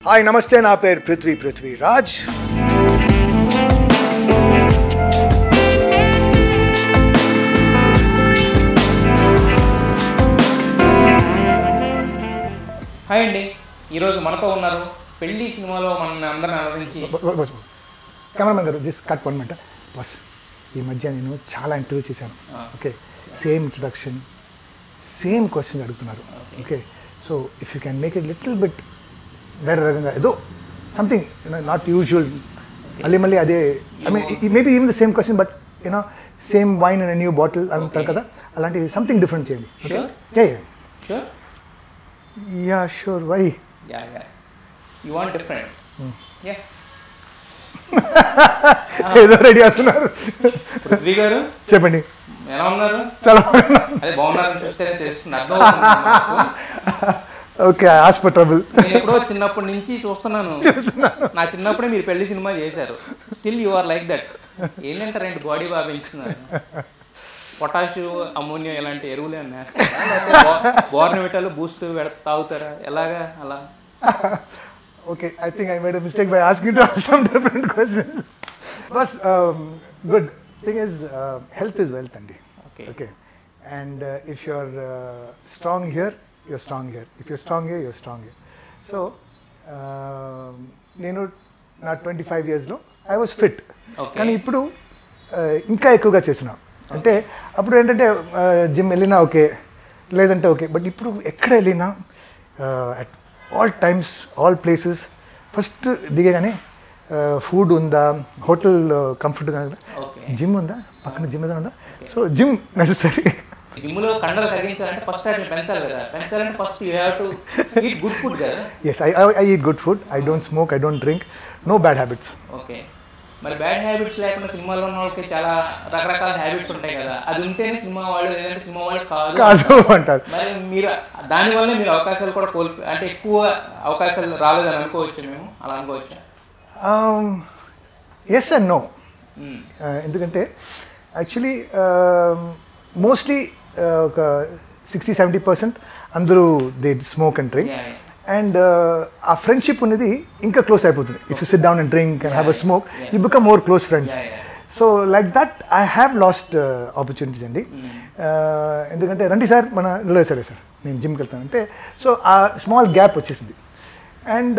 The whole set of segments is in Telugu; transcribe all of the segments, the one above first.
హాయ్ నమస్తే నా పేరు పృథ్వీ పృథ్వీ రాజ్ హాయ్ అండి ఈరోజు మనతో ఉన్నారు పెళ్లి సినిమాలో మన అందరిని అలరించి కెమెరామెన్ గారు దిస్ కట్ వన్ మినిట్ బస్ ఈ మధ్య నేను చాలా ఇంటర్వ్యూ చేశాను okay same introduction same questions అడుగుతున్నారు okay so if you can make it little bit వేరే రకంగా ఏదో సంథింగ్ నాట్ యూజువల్ మళ్ళీ మళ్ళీ అదే I mean maybe even the same question but you know same wine and new bottle అంటారు కదా అలాంటి సంథింగ్ డిఫరెంట్ చేయండి okay sure yeah sure why yeah yeah you want different yeah ఏదో రెడీ అవుతున్నారు పృథ్వీ గారు చెప్పండి ఎలా ఉన్నారు చాలా అదే బాగున్నారని చూస్తేనే తెలుస్తుంది అర్థం అవుతుంది నాకు. ఓకే ఆస్ ఫర్ ట్రబుల్ నేను ఎప్పుడో చిన్నప్పటి నుంచి చూస్తున్నాను నా చిన్నప్పుడే మీరు పెళ్లి సినిమా చేశారు still you are like that ఏంటంటారండి బాడీ బాగా పెంచుతున్నారు పొటాషు అమోనియా ఇలాంటి ఎరువులు ఏమన్నా వేస్తారా లేకపోతే బోర్నవిటాలు బూస్ట్ తాగుతారా ఎలాగా అలా Okay, I think I made a mistake by asking to ask some different questions. But um, good thing is, uh, health is wealth, Andy. Okay. Okay. And uh, if you're uh, strong here, you're strong here. If you're strong here, you're strong here. So, um, నేను నా ట్వంటీ ఫైవ్ ఇయర్స్లో ఐ వాజ్ ఫిట్ Okay. కానీ ఇప్పుడు uh, ఇంకా ఎక్కువగా చేసిన అంటే అప్పుడు ఏంటంటే జిమ్ వెళ్ళినా ఓకే లేదంటే ఓకే బట్ ఇప్పుడు ఎక్కడ వెళ్ళినా at all times all places first దిగగానే ఫుడ్ ఉందా హోటల్ కంఫర్ట్గా Okay. జిమ్ ఉందా పక్కన జిమ్ ఏదైనా ఉందా సో జిమ్ నెససరీ జిమ్లో కండలు తగ్గించాలంటే ఫస్ట్ అట్లా పెంచాలి కదా పెంచాలంటే first you have to eat good food కదా yes I I eat good food I don't smoke I don't drink no bad habits okay మరి బ్యాడ్ హ్యాబిట్స్ లేకుండా సినిమాలో ఉన్న వాళ్ళకి చాలా రకరకాల హ్యాబిట్స్ ఉంటాయి కదా అది ఉంటేనే సినిమా వాళ్ళు లేదంటే సినిమా వాళ్ళు కాదు కాదు అంటారు మరి మీరు దానివల్ల మీరు అవకాశాలు కూడా కోల్పి అంటే ఎక్కువ అవకాశాలు రాలేదని అనుకోవచ్చు మేము అలా అనుకోవచ్చు ఎస్ అండ్ నో ఎందుకంటే యాక్చువల్లీ మోస్ట్లీ ఒక సిక్స్టీ సెవెంటీ పర్సెంట్ అందరూ they smoke and drink Yeah, yeah. And ఆ ఫ్రెండ్షిప్ అనేది ఇంకా క్లోజ్ అయిపోతుంది if you sit down and drink and have a smoke you become more close friends Yeah, yeah. So like that I have lost opportunities అండి Uh, ఎందుకంటే రండి సార్ మన లేదు సరే సార్ నేను జిమ్కి వెళ్తాను అంటే సో ఆ స్మాల్ గ్యాప్ వచ్చేసింది and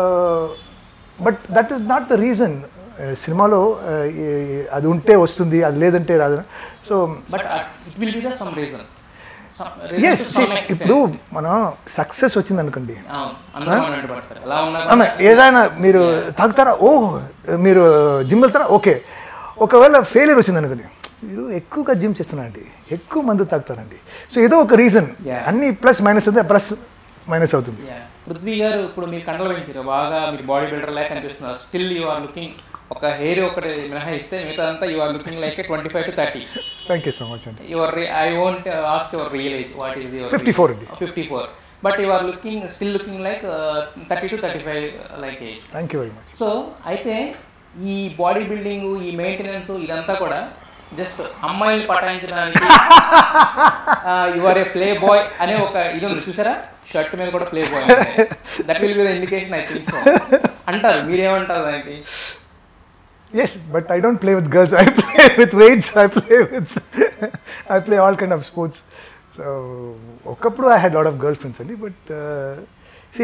but that is not the reason సినిమాలో uh, ఈ- అది ఉంటే వస్తుంది అది లేదంటే రాదు so but it will be the some reason yes ఇప్పుడు మనం సక్సెస్ వచ్చింది అనుకోండి అందరూ అన్నట్టు పడతారు ఎలా ఉన్నా ఆమె ఏదైనా మీరు తాగుతారా ఓ మీరు జిమ్ వెళ్తారా ఓకే ఒకవేళ ఫెయిలియర్ వచ్చింది అనుకోండి మీరు ఎక్కువగా జిమ్ చేస్తున్నారండి ఎక్కువ మందు తాగుతారండి సో ఏదో ఒక రీజన్ Yeah. అన్ని ప్లస్ మైనస్ అయితే ప్లస్ మైనస్ అవుతుంది Yeah. పృథ్వీ గారు ఇప్పుడు మీరు కండలు పెంచారు బాగా మీరు బాడీ బిల్డర్ లాగా కనిపిస్తున్నారు స్టిల్ యూ ఆర్ లుకింగ్ ఒక హెయిర్ ఒకటి మినహాయిస్తే మిగతా అంతా you are looking like twenty five to thirty thank you so much అండి your I won't ask your real age what is your 54 అండి. Fifty four but you are looking still looking like thirty to thirty five like age thank you very much so అయితే ఈ బాడీ బిల్డింగ్ ఈ మెయింటెనెన్స్ ఇదంతా కూడా జస్ట్ అమ్మాయిని పటాయించడానికి యువర్ ఏ ప్లే బాయ్ అనే ఒక ఇది ఉంది చూసారా షర్ట్ మీద కూడా play boy that will be the indication I think so అంటారు మీరేమంటారు దానికి yes but I don't play with girls I play with weights I play with I play all kind of sports so ఒకప్పుడు I had lot of girl friends అండి but see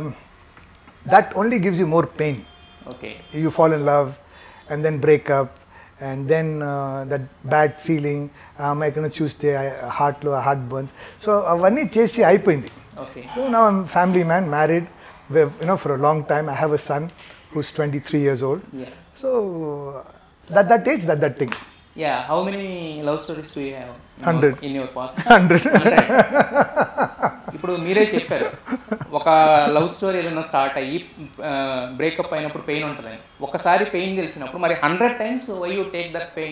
that only gives you more pain okay you fall in love and then break up and then uh, that bad feeling am I going to choose the heart లో heart burns so అవన్నీ చేసి అయిపోయింది okay so now I'm family man married We've, you know for a long time I have a son who's 23 years old yeah so that that age that that thing yeah how many love stories do you have Hundred. In your past 100 ఇప్పుడు మీరే చెప్పారు ఒక లవ్ స్టోరీ ఏదైనా స్టార్ట్ అయ్యి బ్రేకప్ అయినప్పుడు పెయిన్ ఉంటుంది ఒకసారి పెయిన్ తెలిసినప్పుడు మరి hundred times why you take that pain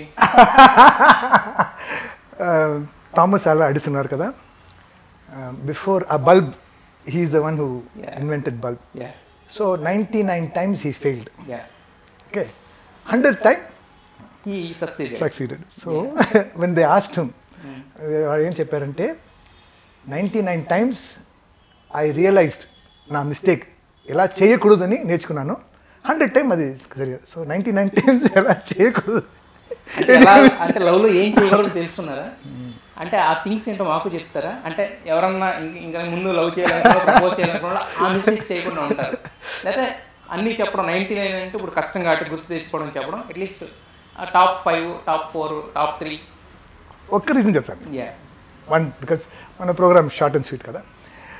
Thomas Alva Edison ఉన్నారు కదా బిఫోర్ ఆ bulb he's the one who Yeah. Invented bulb yeah so ninety nine times he failed yeah okay hundred time ఈ succeed succeeded so when they asked him వాడు ఏం చెప్పారంటే ninety nine times I realized నా మిస్టేక్ ఎలా చేయకూడదని నేర్చుకున్నాను హండ్రెడ్ టైం అది సరిగా సో నైంటీ నైన్ టైమ్స్ ఎలా చేయకూడదు అంటే ఎలా అంటే లవ్లో ఏం చేయకూడదు తెలుసుకున్నారా అంటే ఆ థింగ్స్ ఏంటో మాకు చెప్తారా అంటే ఎవరన్నా ఇంక- ఇంకా ముందు లవ్ చేయాలనుకున్నా ప్రపోజ్ చేయాలనుకున్నా ఆ మిస్టేక్స్ చేయకుండా ఉంటారు లేకపోతే అన్నీ చెప్పడం నైంటీ నైన్ అంటే ఇప్పుడు కష్టం కాబట్టి గుర్తు తెచ్చుకోవడం చెప్పడం at least top five top four top three ఒక్క రీజన్ చెప్తాను యా వన్ బికాస్ మన ప్రోగ్రామ్ షార్ట్ అండ్ స్వీట్ కదా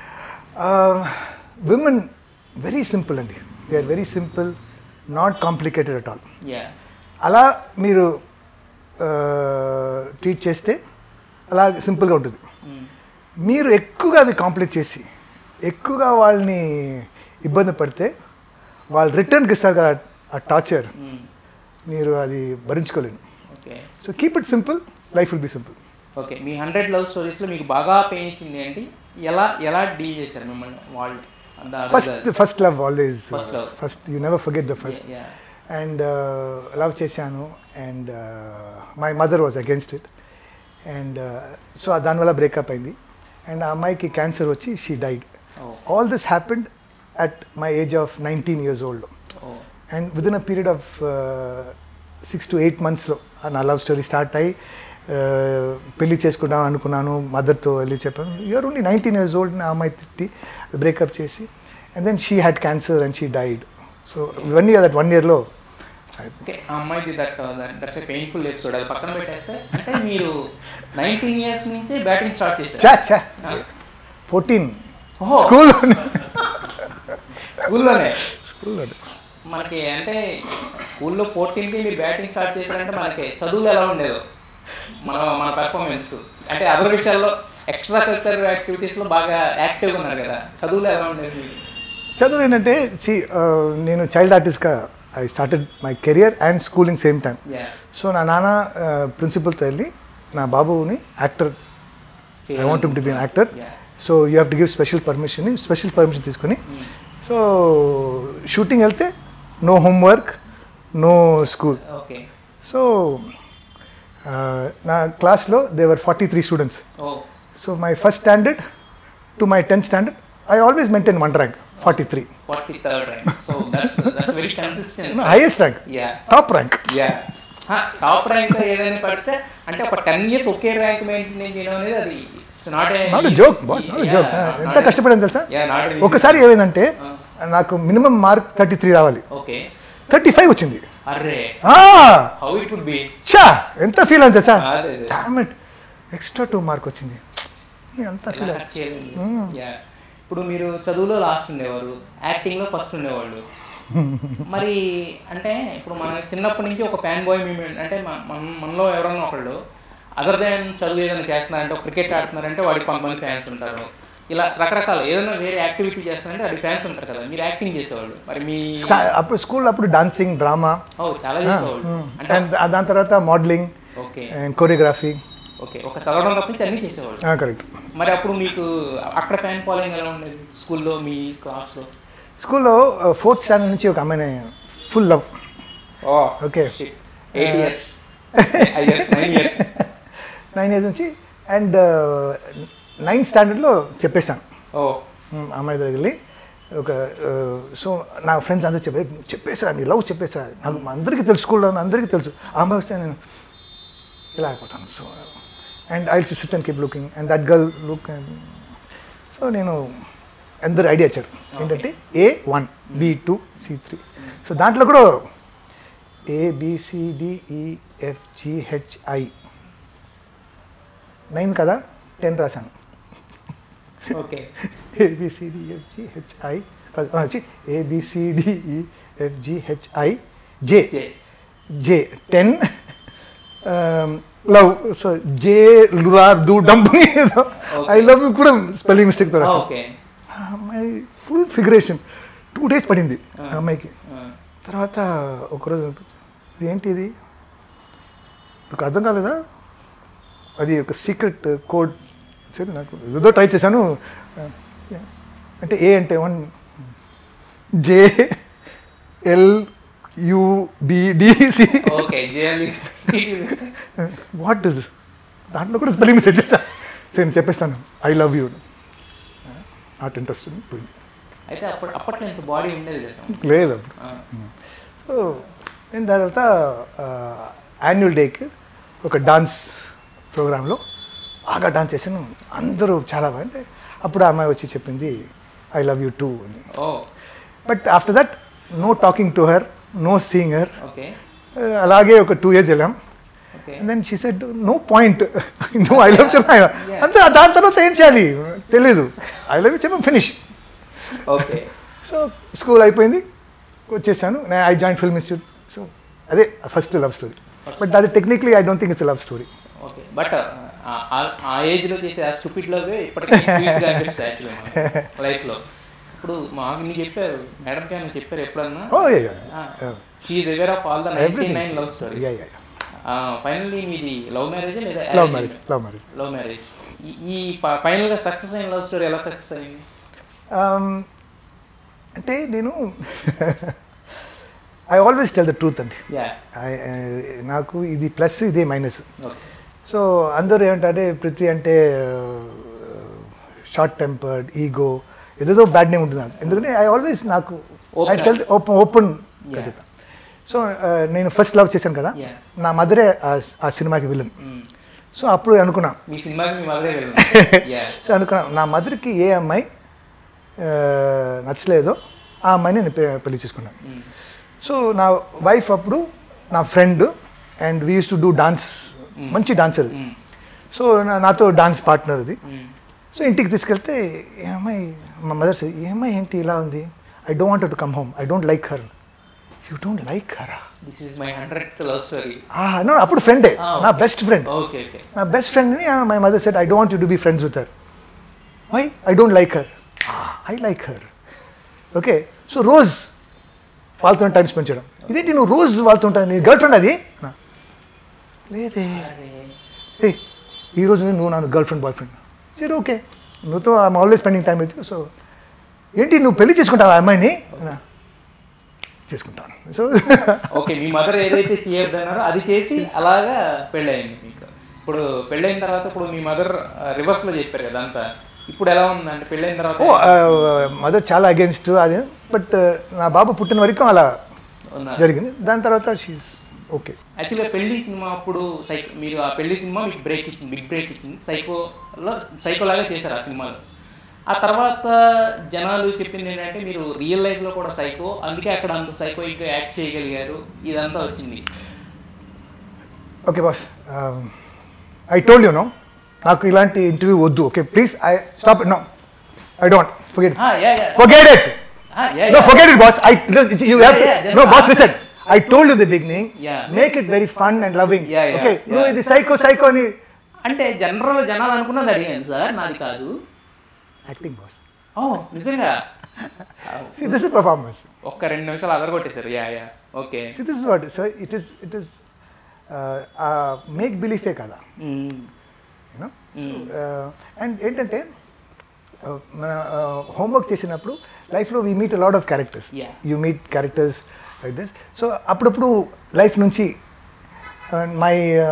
విమెన్ వెరీ సింపుల్ అండి they are very simple not complicated at all yeah అలా మీరు ట్రీట్ చేస్తే అలా సింపుల్గా ఉంటుంది మీరు ఎక్కువగా అది కాంప్లీట్ చేసి ఎక్కువగా వాళ్ళని ఇబ్బంది పడితే వాళ్ళు రిటర్న్కి ఇస్తారు కదా ఆ టార్చర్ మీరు అది భరించుకోలేను okay so keep it simple life will be simple okay మీ హండ్రెడ్ లవ్ స్టోరీస్లో మీకు బాగా పెయిన్ ఇచ్చింది ఏంటి ఎలా ఎలా డీల్ చేశారు మిమ్మల్ని వాళ్ళు first first love always First love. First you never forget the first yeah and love చేశాను and my mother was against it and so దానివల్ల బ్రేకప్ అయింది అండ్ ఆ అమ్మాయికి క్యాన్సర్ వచ్చి she died Oh. All this happened at my age of nineteen years old oh and within a period of six to eight మంత్స్లో నా లవ్ స్టోరీ స్టార్ట్ అయ్యి uh, పెళ్లి చేసుకుందాం అనుకున్నాను మదర్తో వెళ్ళి చెప్పాను you are only nineteen years old నా అమ్మాయి తిట్టి బ్రేకప్ చేసి and then she had cancer and she died so ఇవన్నీ దట్ వన్ ఇయర్లో ఓకే ఆ అమ్మాయిది that that's a painful episode అది పక్కన పెట్టేస్తే అంటే మీరు నైన్టీన్ ఇయర్స్ నుంచే బ్యాటింగ్ స్టార్ట్ చేశారు చా చా ఫోర్టీన్ ఓహో. స్కూల్లో స్కూల్లోనే స్కూల్లో మనకి అంటే స్కూల్లో ఫోర్టీన్కి మీరు బ్యాటింగ్ స్టార్ట్ చేశారంటే మనకి చదువులు ఎలా ఉండేదో మన మన పెర్ఫార్మెన్స్ అంటే అదర్ విషయాల్లో ఎక్స్ట్రా కల్చరల్ యాక్టివిటీస్లో బాగా యాక్టివ్గా ఉన్నారు కదా చదువులు ఎలా ఉండేది మీకు? చదువు ఏంటంటే సి నేను చైల్డ్ ఆర్టిస్ట్గా I started my career and schooling same time Yeah. So నా నాన్న ప్రిన్సిపల్తో వెళ్ళి నా బాబుని actor I want to be actor Yeah. So you have to give special permission special permission తీసుకొని సో షూటింగ్ వెళ్తే no homework no school okay so నా క్లాస్లో there were forty three students oh so my first standard to my tenth standard I always maintain one rank forty three forty third rank so that's that's very consistent highest rank yeah top rank yeah top rank ఏదైనా పడితే అంటే ఒక టెన్ ఇయర్స్ ఒకే ర్యాంక్ మెయింటైన్ చేయడం అనేది అది it's not a not joke boss not joke ఎంత కష్టపడాను తెలుసా యా నాట్ ఒకసారి ఏమైందంటే నాకు మినిమం మార్క్ థర్టీ త్రీ రావాలి ఓకే థర్టీ ఫైవ్ వచ్చింది అర్రే ఆ, హౌ ఇట్ వుడ్ బి చా ఎంత ఫీల్ అని తెలుసా అదే అదే. డామిట్ ఎక్స్ట్రా టూ మార్క్ వచ్చింది ఎంత ఫీల్ ఇలా చేయలేదు యా ఇప్పుడు మీరు చదువులో లాస్ట్ ఉండేవారు యాక్టింగ్లో ఫస్ట్ ఉండేవాళ్ళు మరి అంటే ఇప్పుడు మన చిన్నప్పటి నుంచి ఒక ఫ్యాన్ బాయ్ మూమెంట్ అంటే మన మన- మనలో ఎవరన్నా ఒకళ్ళు అదర్ దాన్ చదువు ఏదైనా చేస్తున్నారంటే ఒక క్రికెట్ ఆడుతున్నారంటే వాడికి కొంతమంది ఫ్యాన్స్ ఉంటారు ఇలా రకరకాల ఏదైనా వేరే యాక్టివిటీ చేస్తున్నారంటే వాడికి ఫ్యాన్స్ ఉంటారు కదా మీరు యాక్టింగ్ చేసేవాళ్ళు మరి మీ అప్పుడు స్కూల్ అప్పుడు డాన్సింగ్ డ్రామా ఓ చాలా చేసేవాళ్ళు అంటే అండ్ దాని తర్వాత modeling okay and choreography okay ఒక చదవడం తప్పించి అన్నీ చేసేవాళ్ళు కరెక్ట్ మరి అప్పుడు మీకు అక్కడ ఫ్యాన్ ఫాలోయింగ్ ఎలా ఉండేది స్కూల్లో మీ క్లాస్లో స్కూల్లో ఫోర్త్ స్టాండర్డ్ నుంచి ఒక అమ్మాయిని full love oh okay eight years years nine years nine years నుంచి అండ్ నైన్త్ స్టాండర్డ్లో చెప్పేశాను ఓ మ్, అమ్మాయి దగ్గరికి వెళ్ళి ఒక సో నా ఫ్రెండ్స్ అందరూ చెప్పే చెప్పేసా నీ లవ్ చెప్పేసా నాకు అందరికీ తెలుసు స్కూల్లో అందరికీ తెలుసు ఆ అమ్మాయి వస్తే నేను ఇలా అయిపోతాను so and I SIT and keep looking and that girl look so నేను అందరు ఐడియా ఇచ్చారు ఏంటంటే ఏ one B two C three so దాంట్లో కూడా ఏ బిసిడిఈఎఫ్జిహెచ్ఐ నైన్ కదా టెన్ రాశాను ఓకే ఏబిసిడిఎఫ్జిహెచ్ఐ వచ్చి ఏబిసిడిఈఎఫ్జిహెచ్ఐ జే జే జే టెన్ లవ్ సో జే లురార్ దూ డంప్ ఐ లవ్ కూడా స్పెల్లింగ్ మిస్టేక్తో రాశాను ఓకే ఆ అమ్మాయి ఫుల్ ఫిగరేషన్ టూ డేస్ పడింది ఆ అమ్మాయికి తర్వాత ఒకరోజు అనిపించింది ఇది ఏంటి ఇది నాకు అర్థం కాలేదా అది ఒక సీక్రెట్ కోడ్ సరే నాకు ఏదో ట్రై చేశాను అంటే ఏ అంటే one J L U B D C okay J L what is దాంట్లో కూడా స్పెల్లింగ్ మిస్టేక్ చేశా సరే నేను చెప్పేస్తాను I love you not interest పోయింది అయితే అప్పటి అప్పట్లో ఇంత బాడీ ఉండేది కదా లేదు అప్పుడు ఆ, సో నేను దాని తర్వాత యాన్యువల్ డేకి ఒక డాన్స్ ప్రోగ్రాంలో బాగా డాన్స్ చేశాను అందరూ చాలా బాగా అంటే అప్పుడు ఆ అమ్మాయి వచ్చి చెప్పింది ఐ లవ్ యూ టూ అని oh but after that no talking to her no seeing her okay అలాగే ఒక టూ ఇయర్స్ వెళ్ళాం okay and then she said no point నువ్వు ఐ లవ్ చెప్పా అంతే దాని తర్వాత ఏం చేయాలి తెలీదు ఐ లవ్ చెప్పాం ఫినిష్ ఓకే సో స్కూల్ అయిపోయింది వచ్చేసాను నేను I join film institute so అదే ఫస్ట్ లవ్ స్టోరీ బట్ అది technically I don't think it's love story okay but ఆ ఏజ్లో చేసే ఆ స్టూపిడ్ లవ్ ఇప్పటికీ స్వీట్గా అనిపిస్తుంది యాక్చువల్లీ లైఫ్లో ఇప్పుడు మాకు నీకు చెప్పారు మేడంకి ఆయన చెప్పారు ఎప్పుడన్నా oh she aware of all the ninety everything nine love story yeah yeah finally మీది లవ్ మ్యారేజ్ లేదా love marriage love marriage love marriage ఈ ఫైనల్గా సక్సెస్ అయిన లవ్ స్టోరీ ఎలా సక్సెస్ అయింది అంటే నేను I always tell the truth అండి యా I- I- నాకు ఇది ప్లస్ ఇదే మైనస్ ఓకే సో అందరూ ఏమంటారంటే పృథ్వీ అంటే షార్ట్ టెంపర్డ్ ఈగో ఏదేదో బ్యాడ్ నేమ్ ఉంటుంది నాకు ఎందుకంటే ఐ ఆల్వేస్ నాకు I Open. Tell open open Yeah. చెప్పాను సో నేను ఫస్ట్ లవ్ చేశాను కదా Yeah. నా మదరే ఆ- ఆ సినిమాకి విలన్ సో అప్పుడు అనుకున్నా మీ సినిమాకి మీ మదరే వెళ్ళింది యా సో అనుకున్నా నా మదర్కి ఏ అమ్మాయి ఆ, నచ్చలేదో ఆ అమ్మాయిని నేను పె- పెళ్లి చేసుకున్నాను సో నా వైఫ్ అప్పుడు నా friend and we used to do dance మంచి డాన్సర్ అది సో నా- నాతో డాన్స్ పార్ట్నర్ అది సో ఇంటికి తీసుకెళ్తే ఏ అమ్మాయి మా మదర్ సార్ ఏ అమ్మాయి ఏంటి ఇలా ఉంది I don't want to come home I don't like her you don't like her this is my hundred love story no అప్పుడు ఫ్రెండే Ah, నా okay. Best friend okay okay నా బెస్ట్ ఫ్రెండ్ని my mother said I don't want you to be friends with her why I don't like her I like her okay so రోజ్ వాళ్ళతో టైం స్పెండ్ చేయడం ఇదేంటి నువ్వు రోజు వాళ్ళతో ఉంటావు నీ గర్ల్ ఫ్రెండ్ అది అన్నా. లేదే ఏ ఈరోజు నువ్వు నా గర్ల్ ఫ్రెండ్ బాయ్ ఫ్రెండ్ సరే ఓకే నువ్వుతో I'm always spending time with so ఏంటి నువ్వు పెళ్లి చేసుకుంటావా ఆ అమ్మాయిని అన్నా. చేసుకుంటాను సో ఓకే మీ మదర్ ఏదైతే చేయొద్దన్నారో అది చేసి అలాగా పెళ్ళయింది మీకు ఇప్పుడు పెళ్ళైన తర్వాత ఇప్పుడు మీ మదర్ రివర్స్లో చెప్పారు కదా అంతా ఇప్పుడు ఎలా ఉందండి పెళ్ళైన తర్వాత ఓ మదర్ చాలా అగేన్స్ట్ అది బట్ నా బాబు పుట్టిన వరకు అలా ఉన్నారు జరిగింది దాని తర్వాత షీస్ ఓకే యాక్చువల్గా పెళ్లి సినిమా అప్పుడు సైకో మీరు ఆ పెళ్లి సినిమా మీకు బ్రేక్ ఇచ్చింది బిగ్ బ్రేక్ ఇచ్చింది సైకోలో సైకోలాగా చేశారు ఆ సినిమాలో ఆ తర్వాత జనాలు చెప్పింది ఏంటంటే మీరు రియల్ లైఫ్లో కూడా సైకో అందుకే అక్కడ అంత సైకోయిక్గా యాక్ట్ చేయగలిగారు ఇదంతా వచ్చింది okay boss I told you no నాకు ఇలాంటి ఇంటర్వ్యూ వద్దు okay please I stop no I don't forget Ah, yeah, yeah. Forget it Ah, yeah, No, yeah. forget it, boss. I you have Yeah, yeah, to. just No, boss. ask. Listen. I told you in the beginning. Yeah. Make it very fun and loving. Yeah, yeah, okay. No, yeah. ఇది psycho psycho అని అంటే జనరల్ జనాలు అనుకున్నది అడిగాను సార్ నాది కాదు యాక్టింగ్ బాస్ ఓ నిజంగా See, this is performance. ఒక్క రెండు నిమిషాలు అదరగొట్టేశారు yeah yeah okay See, this is what. So it is. It is. Uh, uh, make believe కదా you know so, uh, and ఏంటంటే uh, మన హోంవర్క్ చేసినప్పుడు లైఫ్లో we meet lot of characters Yeah. You meet characters like this so అప్పుడప్పుడు లైఫ్ నుంచి my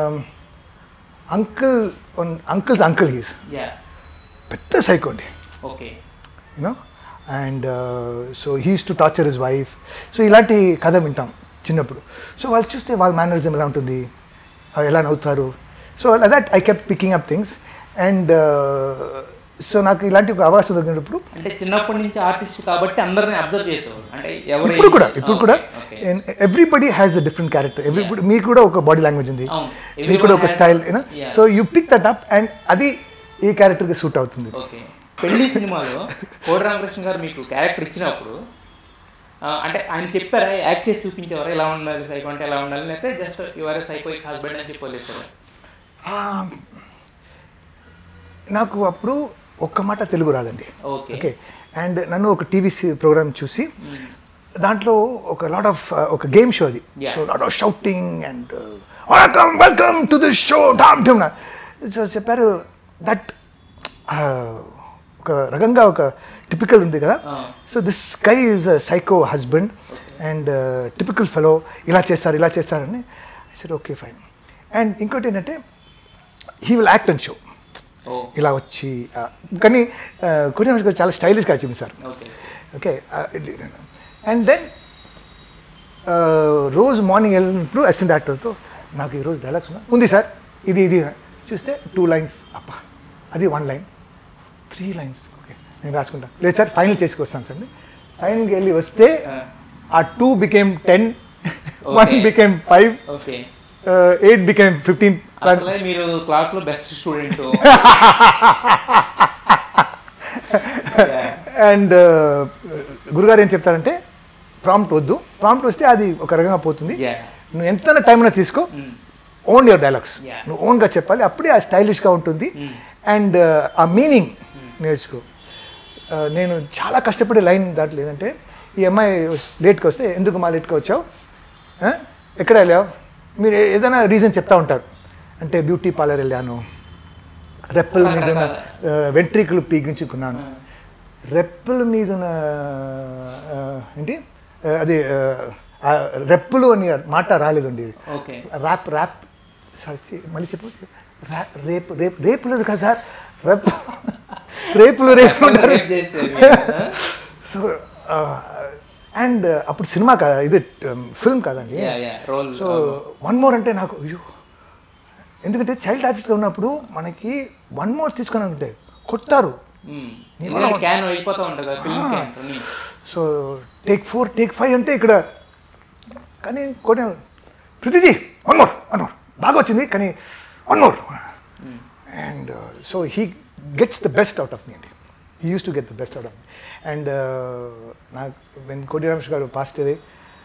uncle uncles uncle he's yeah పెద్ద సైకో అండి okay you know and so he's to torture his wife so ఇలాంటి కథ వింటాం చిన్నప్పుడు సో వాళ్ళు చూస్తే వాళ్ళ మేనరిజం ఎలా ఉంటుంది వాళ్ళు ఎలా నవ్వుతారు so that I kept picking up things and so నాకు ఇలాంటి ఒక అవకాశం దొరికినప్పుడు అంటే చిన్నప్పటి నుంచి ఆర్టిస్ట్ కాబట్టి అందరిని అబ్జర్వ్ చేసేవాళ్ళు అంటే ఎవరు ఇప్పుడు కూడా ఏంటి? ఇప్పుడు ఓకే, కూడా okay. Everybody has a different character everybody మీకు కూడా ఒక బాడీ లాంగ్వేజ్ ఉంది అవును. మీకు కూడా ఒక Everyone has- style you know Yeah. So you pick that up and అది ఈ క్యారెక్టర్కి సూట్ అవుతుంది ఓకే పెళ్లి సినిమాలో కోడి రామకృష్ణ గారు మీకు క్యారెక్టర్ ఇచ్చినప్పుడు ఆ, అంటే ఆయన చెప్పారా యాక్ట్ చేసి చూపించేవారు ఎలా ఉండాలి సైకో అంటే ఎలా ఉండాలి లేకపోతే జస్ట్ యువర్ సైకోయిక్ హస్బెండ్ అని చెప్పి వదిలేశారు ఆ, నాకు అప్పుడు ఒక్క మాట తెలుగు రాదండి ఓకే ఓకే అండ్ నన్ను ఒక టీవీ ప్రోగ్రామ్ చూసి దాంట్లో ఒక లాట్ ఆఫ్ ఒక గేమ్ షో అది Yeah. So lot of shouting and welcome welcome to this show డామ్ ఢమ్ సో చెప్పారు దట్ ఒక రకంగా ఒక టిపికల్ ఉంది కదా Ah. So this guy is psycho husband and typical fellow ఇలా చేస్తారు ఇలా చేస్తారని సరే ఓకే ఫైన్ అండ్ ఇంకోటి ఏంటంటే he will act and show oh ఇలా వచ్చి ఆ, కానీ కొరియన్ గారు చాలా స్టైలిష్గా చూపిస్తారు ఓకే ఓకే అండ్ దెన్ రోజు మార్నింగ్ వెళ్ళినప్పుడు అసిస్టెంట్ యాక్టర్తో నాకు ఈరోజు డైలాగ్స్ ఉన్నా ఉంది సార్ ఇది ఇది చూస్తే టూ లైన్స్ అప్ప అది one line three lines okay నేను రాసుకుంటా లేదు సార్ ఫైనల్ చేసుకొస్తాను సార్ ఫైనల్కి వెళ్ళి వస్తే ఆ two became ten one Okay. Became five okay eight became fifteen అసలే మీరు క్లాస్ లో బెస్ట్ స్టూడెంట్ అండ్ గురుగారు ఏం చెప్తారంటే ప్రాంప్ట్ వద్దు ప్రాంప్ట్ వస్తే అది ఒక రకంగా పోతుంది Yeah. నువ్వు ఎంత టైం అయినా తీసుకో ఓన్ యువర్ డైలాగ్స్ Yeah. నువ్వు ఓన్గా చెప్పాలి అప్పుడే ఆ స్టైలిష్గా ఉంటుంది అండ్ ఆ మీనింగ్ నేర్చుకో Uh, నేను చాలా కష్టపడే లైన్ దాంట్లో లేదంటే ఈ అమ్మాయి లేట్గా వస్తే ఎందుకు మా లేట్గా వచ్చావు ఆ? ఎక్కడ వెళ్ళావు మీరు ఏ- ఏదైనా రీజన్ చెప్తా ఉంటారు అంటే బ్యూటీ పార్లర్ వెళ్ళాను రెప్పల మీద ఉన్న వెంట్రికలు పీగించుకున్నాను రెప్పల మీద ఉన్న ఆ, ఏంటి ఆ, అది ఆ, ఆ రెప్పలు అని మాట రాలేదండి ఓకే ర్యాప్ ర్యాప్ ససి- మళ్ళీ చెప్పు రా- రేపు రేపు రేపు లేదు కదా సార్ రేపు రేపులు రేపు ఉంటారు సో అండ్ అప్పుడు సినిమా కాదా ఇది ఫిల్మ్ కాదండి రోల్ సో వన్ మోర్ అంటే నాకు అయ్యో ఎందుకంటే చైల్డ్ ఆర్టిస్ట్గా ఉన్నప్పుడు మనకి వన్ మోర్ తీసుకొని ఉంటే కొడతారు క్యాన్ అయిపోతా ఉంటుంది film can running so take four take five అంటే ఇక్కడ కానీ కొన్ని కృతిజీ వన్ మోర్ వన్ మోర్ బాగా వచ్చింది కానీ one more and so he gets the best out of me అండి he used to get the best out of me and నాకు వెన్ కోటి రమేష్ గారు passed away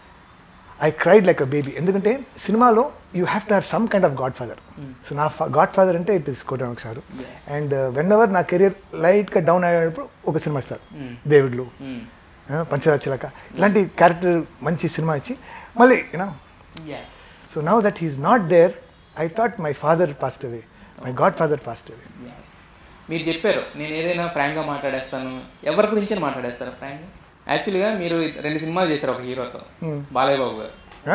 I cried like a baby ఎందుకంటే సినిమాలో you have to have some kind of godfather so నా గాడ్ ఫాదర్ అంటే ఇట్ ఇస్ కోటి రమేష్ గారు అండ్ వెన్ ఎవర్ నా కెరియర్ లైట్గా డౌన్ అయ్యేటప్పుడు ఒక సినిమా ఇస్తారు దేవుళ్ళు పంచరాజ్ చిలక ఇలాంటి క్యారెక్టర్ మంచి సినిమా ఇచ్చి మళ్ళీ you know so now that he's not there I thought my father passed away my godfather passed away మీరు చెప్పారు నేను ఏదైనా ఫ్రాంక్గా మాట్లాడేస్తాను ఎవరి గురించి మాట్లాడేస్తారు ఫ్రాంక్ యాక్చువల్గా మీరు రెండు సినిమాలు చేశారు ఒక హీరోతో బాలయ్య బాబు గారు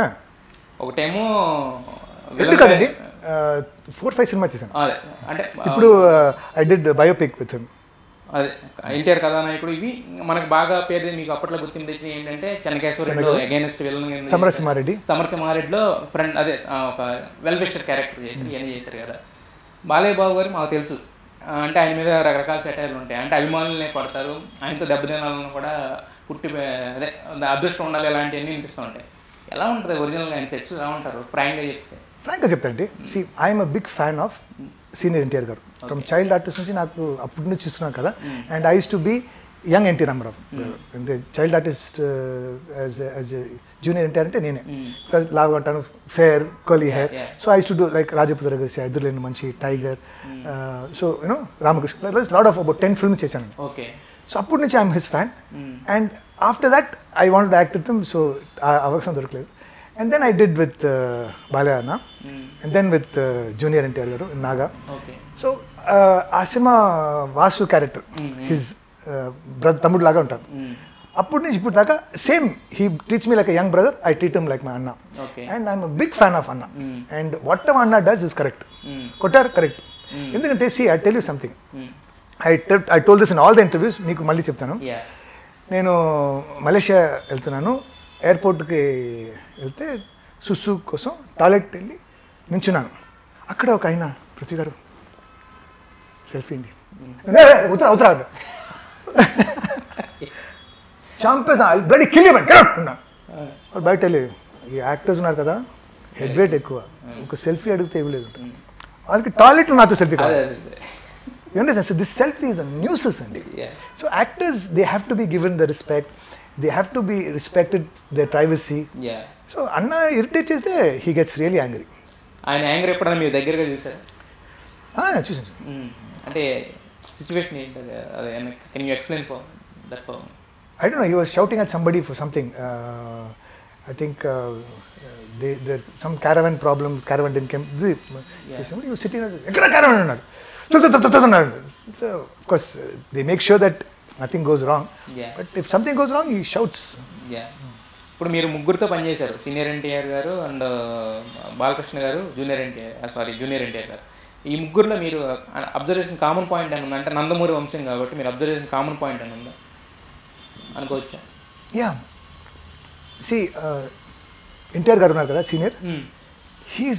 ఒకటేమో రెండు villain కదండి guy- ఫోర్ ఫైవ్ సినిమా చేశాను అదే అంటే ఇప్పుడు I did biopic with him అదే ఎన్టీఆర్ కథానాయకుడు ఇవి మనకు బాగా పేరు మీకు అప్పట్లో గుర్తింపు తెచ్చి ఏంటంటే చెన్నకేశ్వరరెడ్డిలో అగైనెస్ట్ విలన్ సమరసింహారెడ్డి సమరసింహారెడ్డిలో ఫ్రెండ్ అదే ఆ, ఒక వెల్ విషర్ క్యారెక్టర్ చేశారు ఇవన్నీ చేశారు కదా బాలయ్య బాబు గారు మాకు తెలుసు ఆ, అంటే ఆయన మీద రకరకాల సెటైర్లు ఉంటాయి అంటే అభిమానులనే కొడతారు ఆయనతో దెబ్బతినాలని కూడా పుట్టి అదే అదృష్టం ఉండాలి ఇలాంటివన్నీ వినిపిస్తూ ఉంటాయి ఎలా ఉంటుంది ఒరిజినల్గా ఆయన సెట్స్ ఎలా ఉంటారు ఫ్రాంక్గా చెప్తే ఫ్రాంక్గా చెప్తానండి see I'm a big fan of senior NTR గారు ఫ్రమ్ చైల్డ్ ఆర్టిస్ట్ నుంచి నాకు అప్పటి నుంచి చూస్తున్నాను కదా and I used to be young NT Rama Rao అంటే child artist as as junior NTR అంటే నేనే లాగా ఉంటాను fair curly hair yeah. So I to do like Rajaputra రగసి ఎదురులేని మంచి tiger so you know Ramakrishna lot of about ten films చేశాను ఓకే సో అప్పటి నుంచి I'm his fan and after that I want act with so ఆ అవకాశం దొరకలేదు and then I did with Balayya అన్న and then with junior NTR గారు నాగా ఓకే సో ఆ సినిమా వాసు క్యారెక్టర్ హిజ్ బ్రదర్ తమ్ముడు లాగా ఉంటారు అప్పటి నుంచి ఇప్పుడు దాకా same he teach me like young brother I treat like my అన్న okay and I'm big fan of అన్న అండ్ వాట్ ఎవర్ అన్న డస్ ఇస్ కరెక్ట్ కొట్టారు కరెక్ట్ ఎందుకంటే see I tell you something I I told this in all the interviews మీకు మళ్ళీ చెప్తాను యా నేను మలేషియా వెళ్తున్నాను ఎయిర్పోర్ట్కి వెళ్తే సుస్సు కోసం టాయిలెట్ వెళ్ళి నించున్నాను అక్కడ ఒక ఆయన పృథ్వీ గారు సెల్ఫీ అండి ఉత్తరా ఉత్తరా చంపేసా బ్లడీ కిల్ ఉన్నా వాళ్ళు బయట వెళ్ళి ఈ యాక్టర్స్ ఉన్నారు కదా హెడ్ వెయిట్ ఎక్కువ ఒక సెల్ఫీ అడిగితే ఇవ్వలేదు వాళ్ళకి టాయిలెట్లో నాతో సెల్ఫీ కావాలి అదే అదే You understand? So this selfie is a nuisance, Andy. Yeah. So actors, they have to be given the respect. They have to be respected their privacy. Yeah So Anna irritate చేస్తే he gets really angry. ఆయన యాంగర్ ఎప్పుడైనా మీరు దగ్గరగా చూసారు Ah, చూసాను అంటే సిచ్యువేషన్ ఏంటి అది అదే can you explain for that for I don't know. He was shouting at somebody for something. Uh, I think uh, they, there some caravan problem. Caravan didn't come. The, Somebody was sitting. ఎక్కడ caravan ఉన్నారు තු- තු- tu- tu- tu అన్నారు. So, of course, uh, they make sure that nothing goes wrong. Yeah. But if something goes wrong, he shouts. Yeah ఇప్పుడు మీరు ముగ్గురితో పనిచేశారు సీనియర్ ఎన్టీఆర్ గారు అండ్ బాలకృష్ణ గారు junior NTR sorry junior NTR గారు ఈ ముగ్గురులో మీరు అబ్జర్వేషన్ కామన్ పాయింట్ అని ఉందా అంటే నందమూరి వంశం కాబట్టి మీరు అబ్జర్వేషన్ కామన్ పాయింట్ అని ఉందా అనుకోవచ్చా యా సి ఎన్టీఆర్ గారు ఉన్నారు కదా సీనియర్ మ్మ్. హీస్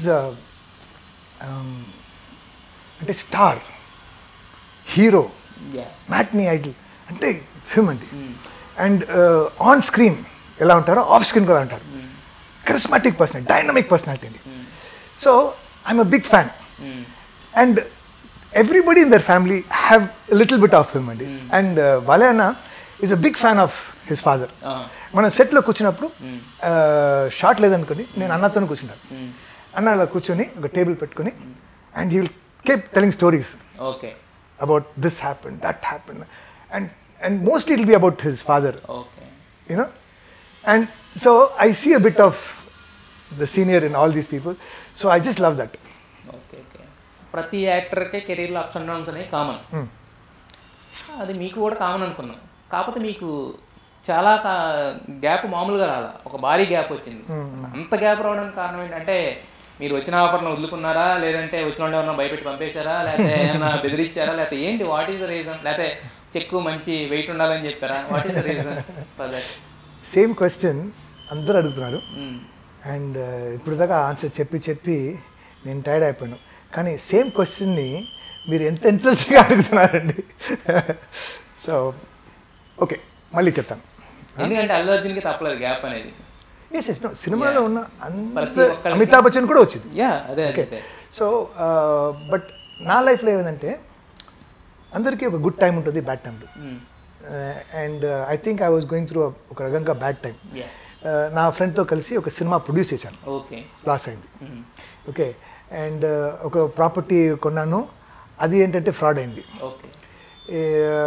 అంటే star hero yeah matinee idol అంటే సిమ్ అండి అండ్ ఆన్ స్క్రీన్ ఎలా ఉంటారో ఆఫ్ స్క్రీన్ కూడా ఉంటారు కరిస్మాటిక్ పర్సనాలిటీ డైనమిక్ పర్సనాలిటీ అండి so I'm a big fan hmm. And everybody in their family have little bit of him అండి అండ్ వలయన్న is a big fan of his father ఆ. మనం సెట్లో కూర్చున్నప్పుడు షార్ట్ లేదనుకుని నేను అన్నతో కూర్చున్నాను అన్న అలా కూర్చొని ఒక టేబుల్ పెట్టుకొని and he will keep telling stories okay about this happened, that happened, and and mostly it'll be about his father, okay you know, and so I see a bit of the senior in all these people, so I just love that. Okay okay ప్రతి యాక్టర్కే కెరీర్లో అప్స్ అండ్ డౌన్స్ అనేవి కామన్ అది మీకు కూడా కామన్ అనుకున్నాం కాకపోతే మీకు చాలా గ్యాప్ మామూలుగా రాలా ఒక భారీ గ్యాప్ వచ్చింది అంత గ్యాప్ రావడానికి కారణం ఏంటంటే మీరు వచ్చిన ఆఫర్ను వదులుకున్నారా లేదంటే వచ్చిన వాళ్ళు ఏమన్నా భయపెట్టి పంపేశారా లేకపోతే ఏమన్నా బెదిరించారా లేకపోతే ఏంటి వాట్ ఈస్ ద రీజన్ లేకపోతే చెక్కు మంచి వెయిట్ ఉండాలని చెప్పారా what is the reason for that same question అందరూ అడుగుతున్నారు అండ్ ఇప్పుడు దాకా ఆన్సర్ చెప్పి చెప్పి నేను టైర్డ్ అయిపోయాను కానీ సేమ్ క్వశ్చన్ని మీరు ఎంత ఇంట్రెస్ట్గా అడుగుతున్నారండి సో ఓకే మళ్ళీ చెప్తాను ఎందుకంటే అల్లు అర్జున్కి తప్పలేదు గ్యాప్ అనేది ఎస్ ఎస్ సినిమాలో ఉన్న ప్రతి అంత ఒక్కరికి- అమితాబ్ బచ్చన్ కూడా వచ్చింది యా అదే ఓకే అదే సో బట్ నా లైఫ్లో ఏమైందంటే అందరికీ ఒక గుడ్ టైం ఉంటుంది bad time and I think I was going through ఒక రకంగా బ్యాడ్ టైం యా నా ఫ్రెండ్తో కలిసి ఒక సినిమా ప్రొడ్యూస్ చేశాను ఓకే లాస్ అయింది ఓకే అండ్ ఒక ప్రాపర్టీ కొన్నాను అది ఏంటంటే ఫ్రాడ్ అయింది ఓకే ఏ,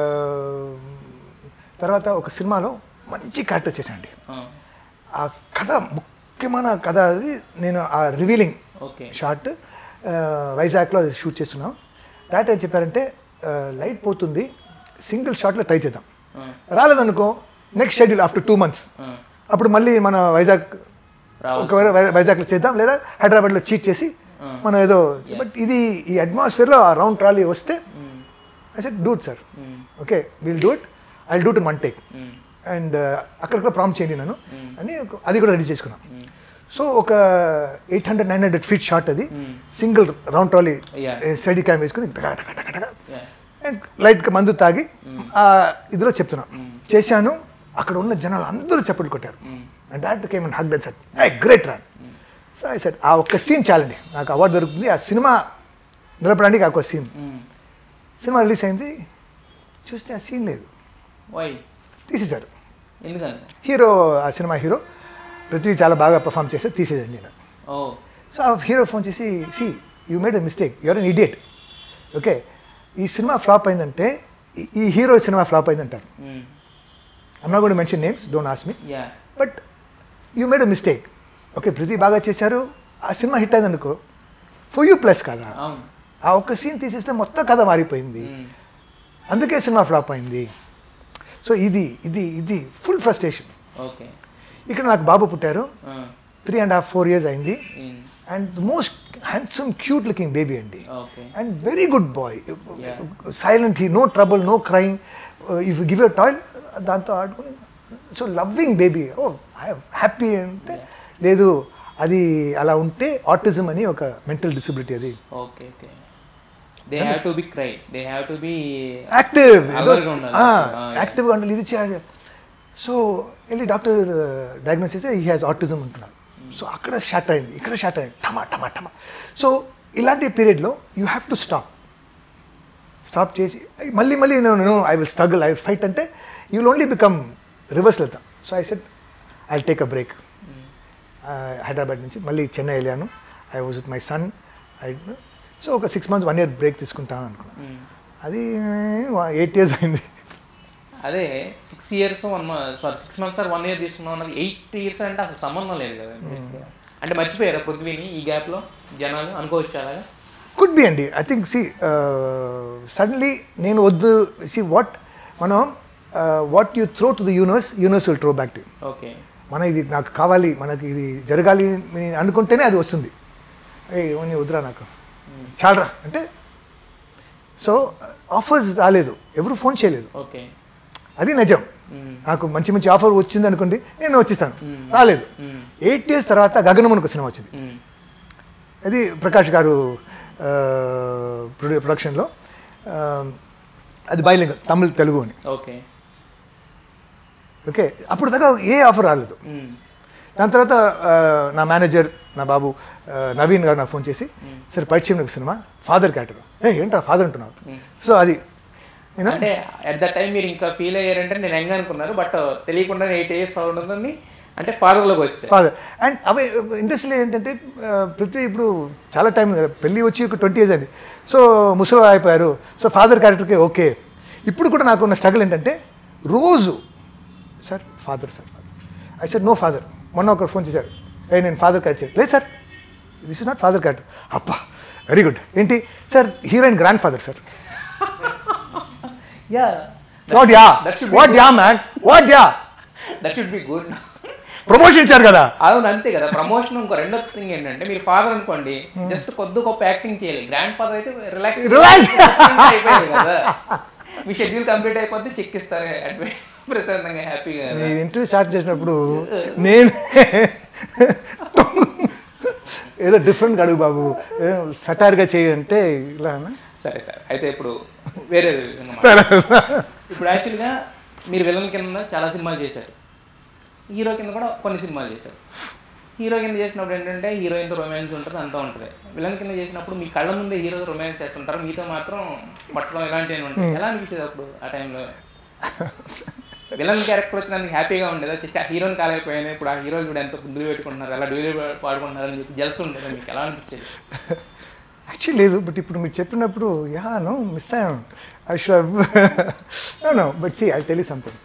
తర్వాత ఒక సినిమాలో మంచి క్యారెక్టర్ చేశానండి ఆ కథ ముఖ్యమైన కథ అది నేను ఆ రివీలింగ్ ఓకే షార్ట్ వైజాగ్లో అది షూట్ చేస్తున్నాం డైరెక్టర్ ఏం చెప్పారంటే లైట్ పోతుంది సింగిల్ షాట్లో ట్రై చేద్దాం రాలేదనుకో next schedule after two months అప్పుడు మళ్ళీ మన వైజాగ్ రావచ్చు. ఒకవేళ వై- వైజాగ్లో చేద్దాం లేదా హైదరాబాద్లో చీట్ చేసి మనం ఏదో బట్ ఇది ఈ అట్మాస్ఫియర్లో ఆ రౌండ్ ట్రాలీ వస్తే I said do it sir okay will do it I do it one take and అక్కడ కూడా ప్రామ్ చేయండి నన్ను అని ఒక- అది కూడా రెడీ చేసుకున్నాం సో ఒక eight hundred nine hundred feet shot అది single round trolley Yeah. Steady cam వేసుకుని టక టక టక టక Yeah. అండ్ లైట్గా మందు తాగి ఆ ఇదిలో చెప్తున్నా చేశాను అక్కడ ఉన్న జనాలు అందరూ చప్పట్లు కొట్టారు and director came and hug that said I great run so I said ఆ ఒక్క సీన్ చాలండి నాకు అవార్డు దొరుకుతుంది ఆ సినిమా నిలపడానికి ఆ ఒక్క సీన్ సినిమా రిలీజ్ అయింది చూస్తే ఆ సీన్ లేదు వై తీసేశారు ఎందుకని హీరో ఆ సినిమా హీరో పృథ్వీ చాలా బాగా పర్ఫామ్ చేస్తే తీసేదండి నేను ఓ సో ఆ హీరో ఫోన్ చేసి see you made a mistake your an idiot okay ఈ సినిమా ఫ్లాప్ అయిందంటే ఈ- ఈ హీరో సినిమా ఫ్లాప్ అయిందంటారు అన్నా కూడా mention names don't ask me yeah but you made a mistake okay Prithvi బాగా చేశారు ఆ సినిమా హిట్ అయిందనుకో ఫర్ యూ ప్లస్ కదా అవును ఆ ఒక్క సీన్ తీసేస్తే మొత్తం కథ మారిపోయింది అందుకే సినిమా ఫ్లాప్ అయింది సో ఇది ఇది ఇది ఫుల్ ఫ్రస్ట్రేషన్ ఓకే ఇక్కడ నాకు బాబు పుట్టారు three and half four years అయింది and most handsome cute looking baby అండి okay and very good boy Yeah. Silent he no trouble no crime if you give a toy దాంతో ఆడుకుని so loving baby oh happy అంటే లేదు అది అలా ఉంటే ఆటిజం అని ఒక మెంటల్ డిసబిలిటీ అది okay okay they have to be cry they have to be active అల్లరిగా ఉండాలి. Ah, యాక్టివ్గా ఉండాలి ఇది చేయాలి సో వెళ్ళి డాక్టర్ డయాగ్నోస్ చేస్తే హీ హ్యాస్ ఆటిజం అంటున్నారు సో అక్కడ షాట్ అయింది ఇక్కడ షాట్ అయింది టమా టమా టమా సో ఇలాంటి పీరియడ్లో you have to stop stop చేసి మళ్ళీ మళ్ళీ నేను I will struggle I fight అంటే you will only become reverse వెళ్తాం so I said I take a break Hyderabad నుంచి మళ్ళీ చెన్నై వెళ్ళాను I was with my son I so ఒక six months one year break తీసుకుంటాను అనుకున్నాను అది ఎయిట్ ఇయర్స్ అయింది అదే six years one sorry six months sir one year తీసుకున్నాం అన్నది ఎయిట్ ఇయర్స్ అంటే అసలు సంబంధం లేదు కదా అంటే మర్చిపోయారా పృథ్వీని ఈ గ్యాప్లో జనాలు అనుకోవచ్చు అలాగా కుడ్ బి అండి ఐ థింక్ సి సడన్లీ నేను వద్దు సి వాట్ మనం what you throw to the universe universe will throw back to okay మన ఇది నాకు కావాలి మనకి ఇది జరగాలి అని అనుకుంటేనే అది వస్తుంది ఏ ఇవన్నీ వద్దురా నాకు చాలరా అంటే సో ఆఫర్స్ రాలేదు ఎవరు ఫోన్ చేయలేదు ఓకే అది నిజం నాకు మంచి మంచి ఆఫర్ వచ్చింది అనుకోండి నేను వచ్చేస్తాను రాలేదు ఎయిట్ ఇయర్స్ తర్వాత గగనమునకు సినిమా వచ్చింది మ్మ్. ఇది ప్రకాష్ గారు ఆ, ప్రొడ్యూ ప్రొడక్షన్లో ఆ, అది బైలింగ్ తమిళ్ తెలుగు అని ఓకే ఓకే అప్పుడు దాకా ఏ ఆఫర్ రాలేదు మ్మ్. దాని తర్వాత ఆ, నా మేనేజర్ నా బాబు ఆ, నవీన్ గారు నాకు ఫోన్ చేసి సరే పరిచయం నాకు సినిమా ఫాదర్ క్యారెక్టర్ ఏ ఏంట్రా ఫాదర్ అంటున్నావు సో అది యూనో అంటే అట్ ద టైం మీరు ఇంకా ఫీల్ అయ్యారంటే నేను ఎంగ అనుకున్నారు బట్ తెలియకుండా ఎయిట్ ఇయర్స్ ఉండదని అంటే ఫాదర్లోకి వచ్చారు ఫాదర్ అండ్ అవి ఇండస్ట్రీలో ఏంటంటే ఆ, పృథ్వీ ఇప్పుడు చాలా టైం కదా పెళ్ళి వచ్చి ఒక ట్వంటీ ఇయర్స్ అయింది సో ముసలి అయిపోయారు సో ఫాదర్ క్యారెక్టర్కి ఓకే ఇప్పుడు కూడా నాకు ఉన్న స్ట్రగుల్ ఏంటంటే రోజు sir father sir I sir no father మొన్న ఒకరు ఫోన్ చేశారు ఏ నేను ఫాదర్ క్యారెక్టర్ లేదు sir this is not father character అప్పా వెరీ గుడ్ ఏంటి sir heroine grand father sir yeah what yeah that should be what yeah man what yeah that should be good promotion ఇచ్చారు కదా అవును అంతే కదా ప్రమోషన్ ఇంకో రెండో థింగ్ ఏంటంటే మీరు ఫాదర్ అనుకోండి జస్ట్ కొద్ది గొప్ప యాక్టింగ్ చేయాలి గ్రాండ్ ఫాదర్ అయితే రిలాక్స్ Relax. అయిపోయింది కదా మీ షెడ్యూల్ కంప్లీట్ అయిపోతే చెక్ ఇస్తారు అడ్వై ప్రశాంతంగా హ్యాపీగా నీ ఇంటర్వ్యూ స్టార్ట్ చేసినప్పుడు నేను ఏదో డిఫరెంట్ అడుగు బాబు సటార్గా చేయంటే ఇలా అన్నా? సరే సరే అయితే ఇప్పుడు వేరే విధంగా మాట్లాడదాం. ఇప్పుడు యాక్చువల్గా మీరు విలన్ కింద చాలా సినిమాలు చేశారు హీరో కింద కూడా కొన్ని సినిమాలు చేశారు హీరో కింద చేసినప్పుడు ఏంటంటే హీరోయిన్తో రొమాన్స్ ఉంటుంది అంతా ఉంటుంది విలన్ కింద చేసినప్పుడు మీ కళ్ళ ముందే హీరో రొమాన్స్ చేస్తుంటారు మీతో మాత్రం పట్టడం ఇలాంటివి ఉంటాయి ఎలా అనిపించేది అప్పుడు ఆ టైంలో విలన్ క్యారెక్టర్ వచ్చినందుకు హ్యాపీగా ఉండేది చచ్చా హీరోని కాలేకపోయాను ఇప్పుడు ఆ హీరోని కూడా ఎంత గుండెలు పెట్టుకుంటున్నారు ఎలా డ్యూలీ పాడుకుంటున్నారు అని చెప్పి జలసి ఉండేది మీకు ఎలా అనిపించేది యాక్చువల్లీ లేదు బట్ ఇప్పుడు మీరు చెప్పినప్పుడు యా నో మిస్ అయ్యాను I should no no but see I tell you something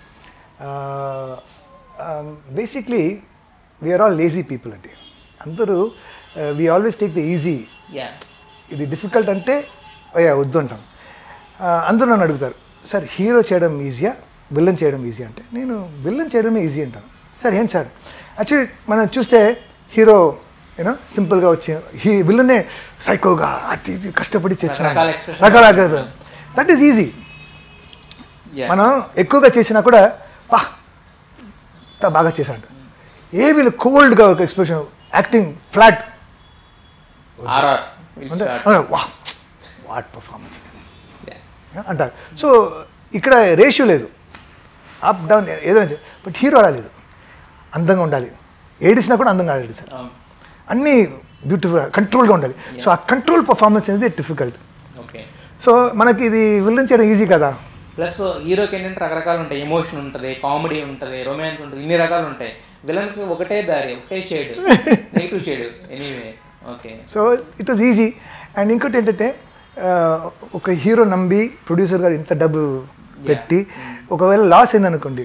basically we're all lazy people అండి అందరూ we always take the easy yeah ఇది డిఫికల్ట్ అంటే అయ్యా వద్దు అంటాం ఆ, అందరూ నన్ను అడుగుతారు సార్ హీరో చేయడం ఈజీయా విలన్ చేయడం ఈజీ అంటే నేను విలన్ చేయడమే ఈజీ అంటాను సార్ ఏం సార్ యాక్చువల్లీ మనం చూస్తే హీరో యూనో సింపుల్గా వచ్చి హీ విలనే సైకోగా అతి ఇది కష్టపడి చేస్తున్నాడు రకరకాల expression. రకరకాల దట్ ఈస్ ఈజీ యా మనం ఎక్కువగా చేసినా కూడా పా ఇంత బాగా చేశాడు ఏ వీళ్ళు కోల్డ్గా ఒక ఎక్స్ప్రెషన్ యాక్టింగ్ ఫ్లాట్ ఆర్ఆర్ అంటే వా వాట్ పర్ఫార్మెన్స్ అంటారు సో ఇక్కడ రేషియో లేదు అప్ డౌన్ ఏదైనా చే- బట్ హీరో అలా లేదు అందంగా ఉండాలి ఏడిసినా కూడా అందంగా ఆడాలి సార్ అన్నీ బ్యూటిఫుల్ కంట్రోల్గా ఉండాలి సో ఆ కంట్రోల్ పర్ఫార్మెన్స్ అనేది డిఫికల్ట్ ఓకే సో మనకి ఇది విలన్ చేయడం ఈజీ కదా ప్లస్ హీరోకి ఏంటంటే రకరకాలు ఉంటాయి ఎమోషన్ ఉంటుంది కామెడీ ఉంటుంది రొమాన్స్ ఉంటుంది ఇన్ని రకాలు ఉంటాయి విలన్కి ఒకటే దారి ఒకటే shade negative shade anyway okay so it was easy and ఇంకోటి ఏంటంటే ఆ, ఒక హీరో నమ్మి ప్రొడ్యూసర్ గారు ఇంత డబ్బు పెట్టి ఒకవేళ లాస్ అయిందనుకోండి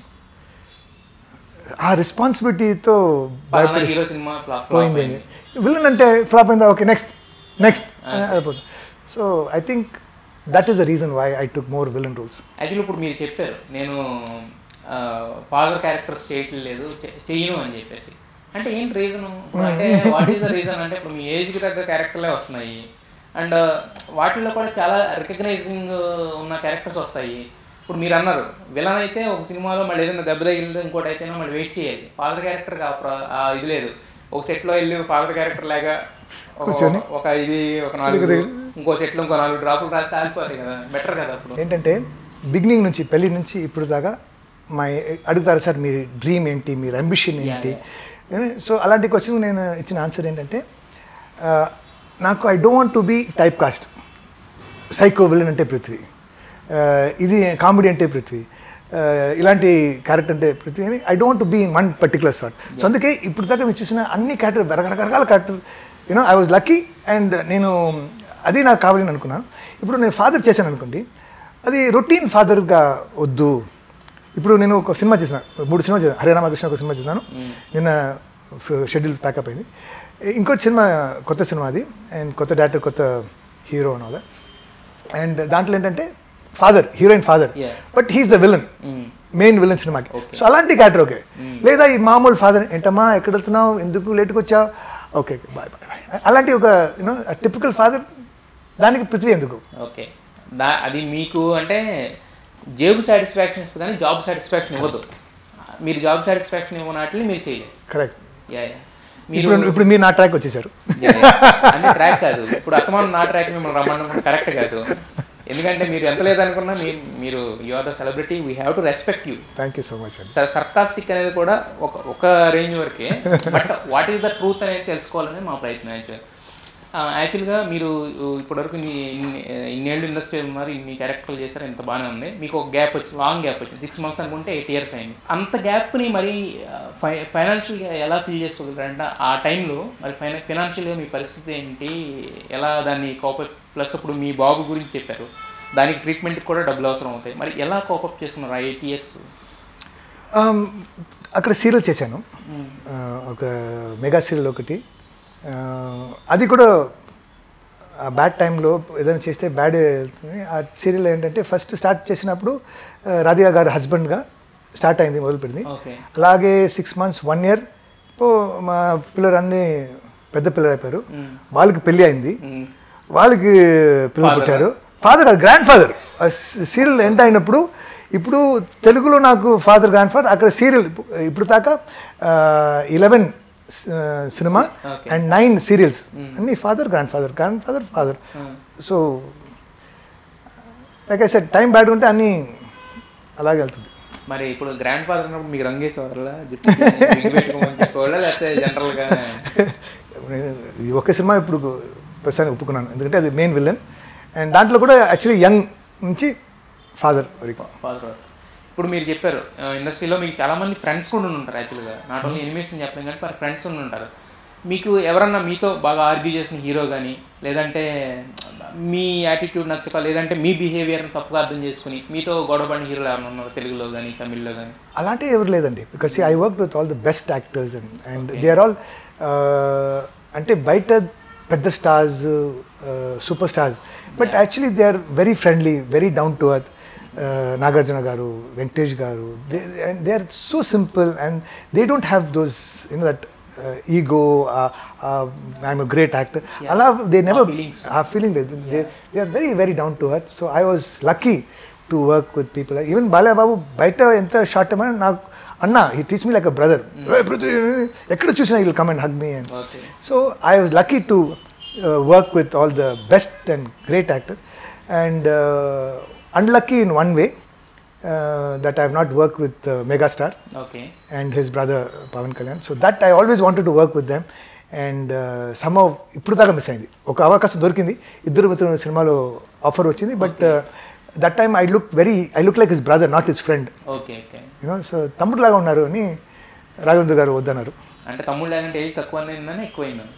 ఆ రెస్పాన్సిబిలిటీతో పలానా హీరో సినిమా ఫ్లాప్ పోయింది అని విలన్ అంటే ఫ్లాప్ అయిందా ఓకే నెక్స్ట్ నెక్స్ట్ అయిపోతుంది so I think that is the reason why I took more villain roles actually ఇప్పుడు మీరు చెప్పారు నేను ఫాదర్ క్యారెక్టర్స్ చేయట్లేదు చె- చెయ్యను అని చెప్పేసి అంటే ఏంటి రీజన్ అంటే వాట్ ఈస్ ద రీజన్ అంటే ఇప్పుడు మీ ఏజ్కి తగ్గ క్యారెక్టర్లే వస్తున్నాయి అండ్ వాటిల్లో కూడా చాలా రికగ్నైజింగ్ ఉన్న క్యారెక్టర్స్ వస్తాయి ఇప్పుడు మీరు అన్నారు విలన్ అయితే ఒక సినిమాలో మళ్ళీ ఏదైనా దెబ్బ తగిలితే ఇంకోటి అయితేనే మళ్ళీ వెయిట్ చేయాలి ఫాదర్ క్యారెక్టర్ ఆ ఇది లేదు ఒక సెట్లో వెళ్ళి ఫాదర్ క్యారెక్టర్ లాగా ఒక- ఒక ఇది ఒక నాలుగు ఇంకో సెట్లో ఇంకో నాలుగు డ్రాపులు రాస్తే ఆగిపోతాయి కదా బెటర్ కదా అప్పుడు ఏంటంటే బిగినింగ్ నుంచి పెళ్లి నుంచి ఇప్పుడు దాకా మా అడుగుతారు సార్ మీ డ్రీమ్ ఏంటి మీ అంబిషన్ ఏంటి సో అలాంటి క్వశ్చన్ నేను ఇచ్చిన ఆన్సర్ ఏంటంటే ఆ, నాకు I don't want to be type cast psycho villain అంటే పృథ్వీ ఆ, ఇది కామెడీ అంటే పృథ్వీ ఆ, ఇలాంటి క్యారెక్టర్ అంటే పృథ్వీ అని I don't be in one particular start so అందుకే ఇప్పుడు దాకా మీరు చూసిన అన్ని క్యారెక్టర్ రకరకాల character you know I was lucky and నేను అది నాకు కావాలని అనుకున్నాను ఇప్పుడు నేను ఫాదర్ చేశాను అనుకోండి అది రొటీన్ ఫాదర్గా వద్దు ఇప్పుడు నేను ఒక సినిమా చేసిన మూడు సినిమా చేశాను హరే రామకృష్ణ ఒక సినిమా చేశాను నిన్న షెడ్యూల్ ప్యాకప్ అయింది ఇంకోటి సినిమా కొత్త సినిమా అది అండ్ కొత్త డైరెక్టర్ కొత్త హీరో అని అండ్ దాంట్లో ఏంటంటే father heroine father Yeah. But he's the villain main villain సినిమాకి సో అలాంటి క్యారెక్టర్ ఓకే లేదా ఈ మామూలు ఫాదర్ ఏంటమ్మా ఎక్కడ వెళ్తున్నావు ఎందుకు లేట్కి వచ్చావు ఓకే బాయ్ బాయ్ బాయ్ అలాంటి ఒక యూనో టిపికల్ ఫాదర్ దానికి పృథ్వీ ఎందుకు ఓకే దా అది మీకు అంటే జేబు సాటిస్ఫాక్షన్ ఇస్తుంది కానీ జాబ్ సాటిస్ఫాక్షన్ ఇవ్వదు మీరు జాబ్ సాటిస్ఫాక్షన్ ఇవ్వనట్లు మీరు చేయలేదు కరెక్ట్ యా యా మీరు ఇప్పుడు ఇప్పుడు మీరు నా ట్రాక్ వచ్చేసారు యా, యా. అంటే ట్రాక్ కాదు ఇప్పుడు అత్తమానం నా ట్రాక్ మిమ్మల్ని రమ్మడం కరెక్ట్ కాదు ఎందుకంటే మీరు ఎంత లేదనుకున్నా మీ మీరు you are the celebrity we have to respect you thank you so much అండి సర్ సర్కాస్టిక్ అనేది కూడా ఒక ఒక రేంజ్ వరకే but what is the truth అనేది తెలుసుకోవాలని మా ప్రయత్నం యాక్చువల్ యాక్చువల్గా మీరు ఇప్పటివరకు ఇన్ని ఇన్ని ఇన్నేళ్ళు ఇండస్ట్రీ ఉన్నారు ఇన్ని క్యారెక్టర్లు చేశారు ఇంత బాగానే ఉంది మీకు ఒక గ్యాప్ వచ్చింది లాంగ్ గ్యాప్ వచ్చింది సిక్స్ మంత్స్ అనుకుంటే ఎయిట్ ఇయర్స్ అయింది అంత గ్యాప్ని మరి ఫై ఫైనాన్షియల్గా ఎలా ఫీల్ చేసుకోగలరంటే ఆ టైంలో మరి ఫైనా ఫైనాన్షియల్గా మీ పరిస్థితి ఏంటి ఎలా దాన్ని కోప ప్లస్ ఇప్పుడు మీ బాబు గురించి చెప్పారు దానికి ట్రీట్మెంట్కి కూడా డబ్బులు అవసరం అవుతాయి మరి ఎలా కోపప్ చేస్తున్నారు ఆ ఎయిట్ ఇయర్స్ Um, అక్కడ సీరియల్ చేశాను Uh, ఒక మెగా సీరియల్ ఒకటి Uh, అది కూడా ఆ బ్యాడ్ టైంలో ఏదైనా చేస్తే బ్యాడ్ వెళ్తుంది ఆ సీరియల్ ఏంటంటే ఫస్ట్ స్టార్ట్ చేసినప్పుడు uh, రాధికా గారు హస్బెండ్గా స్టార్ట్ అయింది మొదలుపెట్టింది ఓకే అలాగే సిక్స్ మంత్స్ వన్ ఇయర్ మా పిల్లలు అన్నీ పెద్ద పిల్లలు అయిపోయారు వాళ్ళకి పెళ్ళి అయింది వాళ్ళకి పిల్లలు పుట్టారు ఫాదర్ కాదు గ్రాండ్ ఫాదర్ సీరియల్ ఎండ్ అయినప్పుడు ఇప్పుడు తెలుగులో నాకు ఫాదర్ గ్రాండ్ ఫాదర్ అక్కడ సీరియల్ ఇప్పుడు దాకా ఇలెవెన్ సినిమా Okay. అండ్ నైన్ సీరియల్స్ అన్ని father grand father grand father father so like I said time bad ఉంటే అన్నీ అలాగే వెళ్తుంది మరి ఇప్పుడు గ్రాండ్ ఫాదర్ ఉన్నప్పుడు మీకు రంగేసేవాళ్ళ జుట్టు విగ్ పెట్టుకోమని చెప్పేవాళ్ళ లేకపోతే జనరల్గా ఈ ఒక్క సినిమా ఇప్పుడు ప్రస్తుతానికి ఒప్పుకున్నాను ఎందుకంటే అది మెయిన్ విలన్ అండ్ దాంట్లో కూడా యాక్చువల్లీ యంగ్ నుంచి ఫాదర్ వరకు ఫాదర్ ఇప్పుడు మీరు చెప్పారు ఇండస్ట్రీలో మీకు చాలా మంది ఫ్రెండ్స్ కూడా ఉండి ఉంటారు యాక్చువల్గా నాట్ ఓన్లీ ఎనిమీస్ అని చెప్పలేం కానీ మరి ఫ్రెండ్స్ ఉండి ఉంటారు మీకు ఎవరన్నా మీతో బాగా ఆర్గ్యూ చేసిన హీరో కానీ లేదంటే మీ యాటిట్యూడ్ నచ్చక లేదంటే మీ బిహేవియర్ని తప్పుగా అర్థం చేసుకుని మీతో గొడవపడిన హీరోలు ఎవరైనా ఉన్నారు తెలుగులో కానీ తమిళ్లో కానీ అలాంటివి ఎవరు లేదండి because I work with all the best actors and and they are all అంటే బయట పెద్ద stars super stars but actually they are very friendly very down to earth Nagarjuna గారు వెంకటేష్ గారు and they are so simple and they don't have those you know that ego I'm a great actor అలా దే నెవర్ feelings. ఆ ఫీలింగ్ లేదు they they are very very down to earth so I was lucky to work with people even Balayyababu బయట ఎంత షార్ట్ టైం నాకు అన్న he teach me like a brother ఎక్కడ చూసినా will come and hug me and okay so I was lucky to work with all the best and great actors and unlucky in one way that I have not work with megastar okay and his brother Pavan Kalyan. So that I always wanted to work with them. And somehow ఇప్పుడు దాకా మిస్ అయింది ఒక అవకాశం దొరికింది ఇద్దరు మిత్రుల సినిమాలో ఆఫర్ వచ్చింది but that time I look very I look like his brother not his friend okay okay you know so తమ్ముడు లాగా ఉన్నారు అని రాఘవేంద్ర గారు వద్దన్నారు అంటే తమ్ముడు లేదంటే ఏజ్ తక్కువ అయిందని ఎక్కువైందని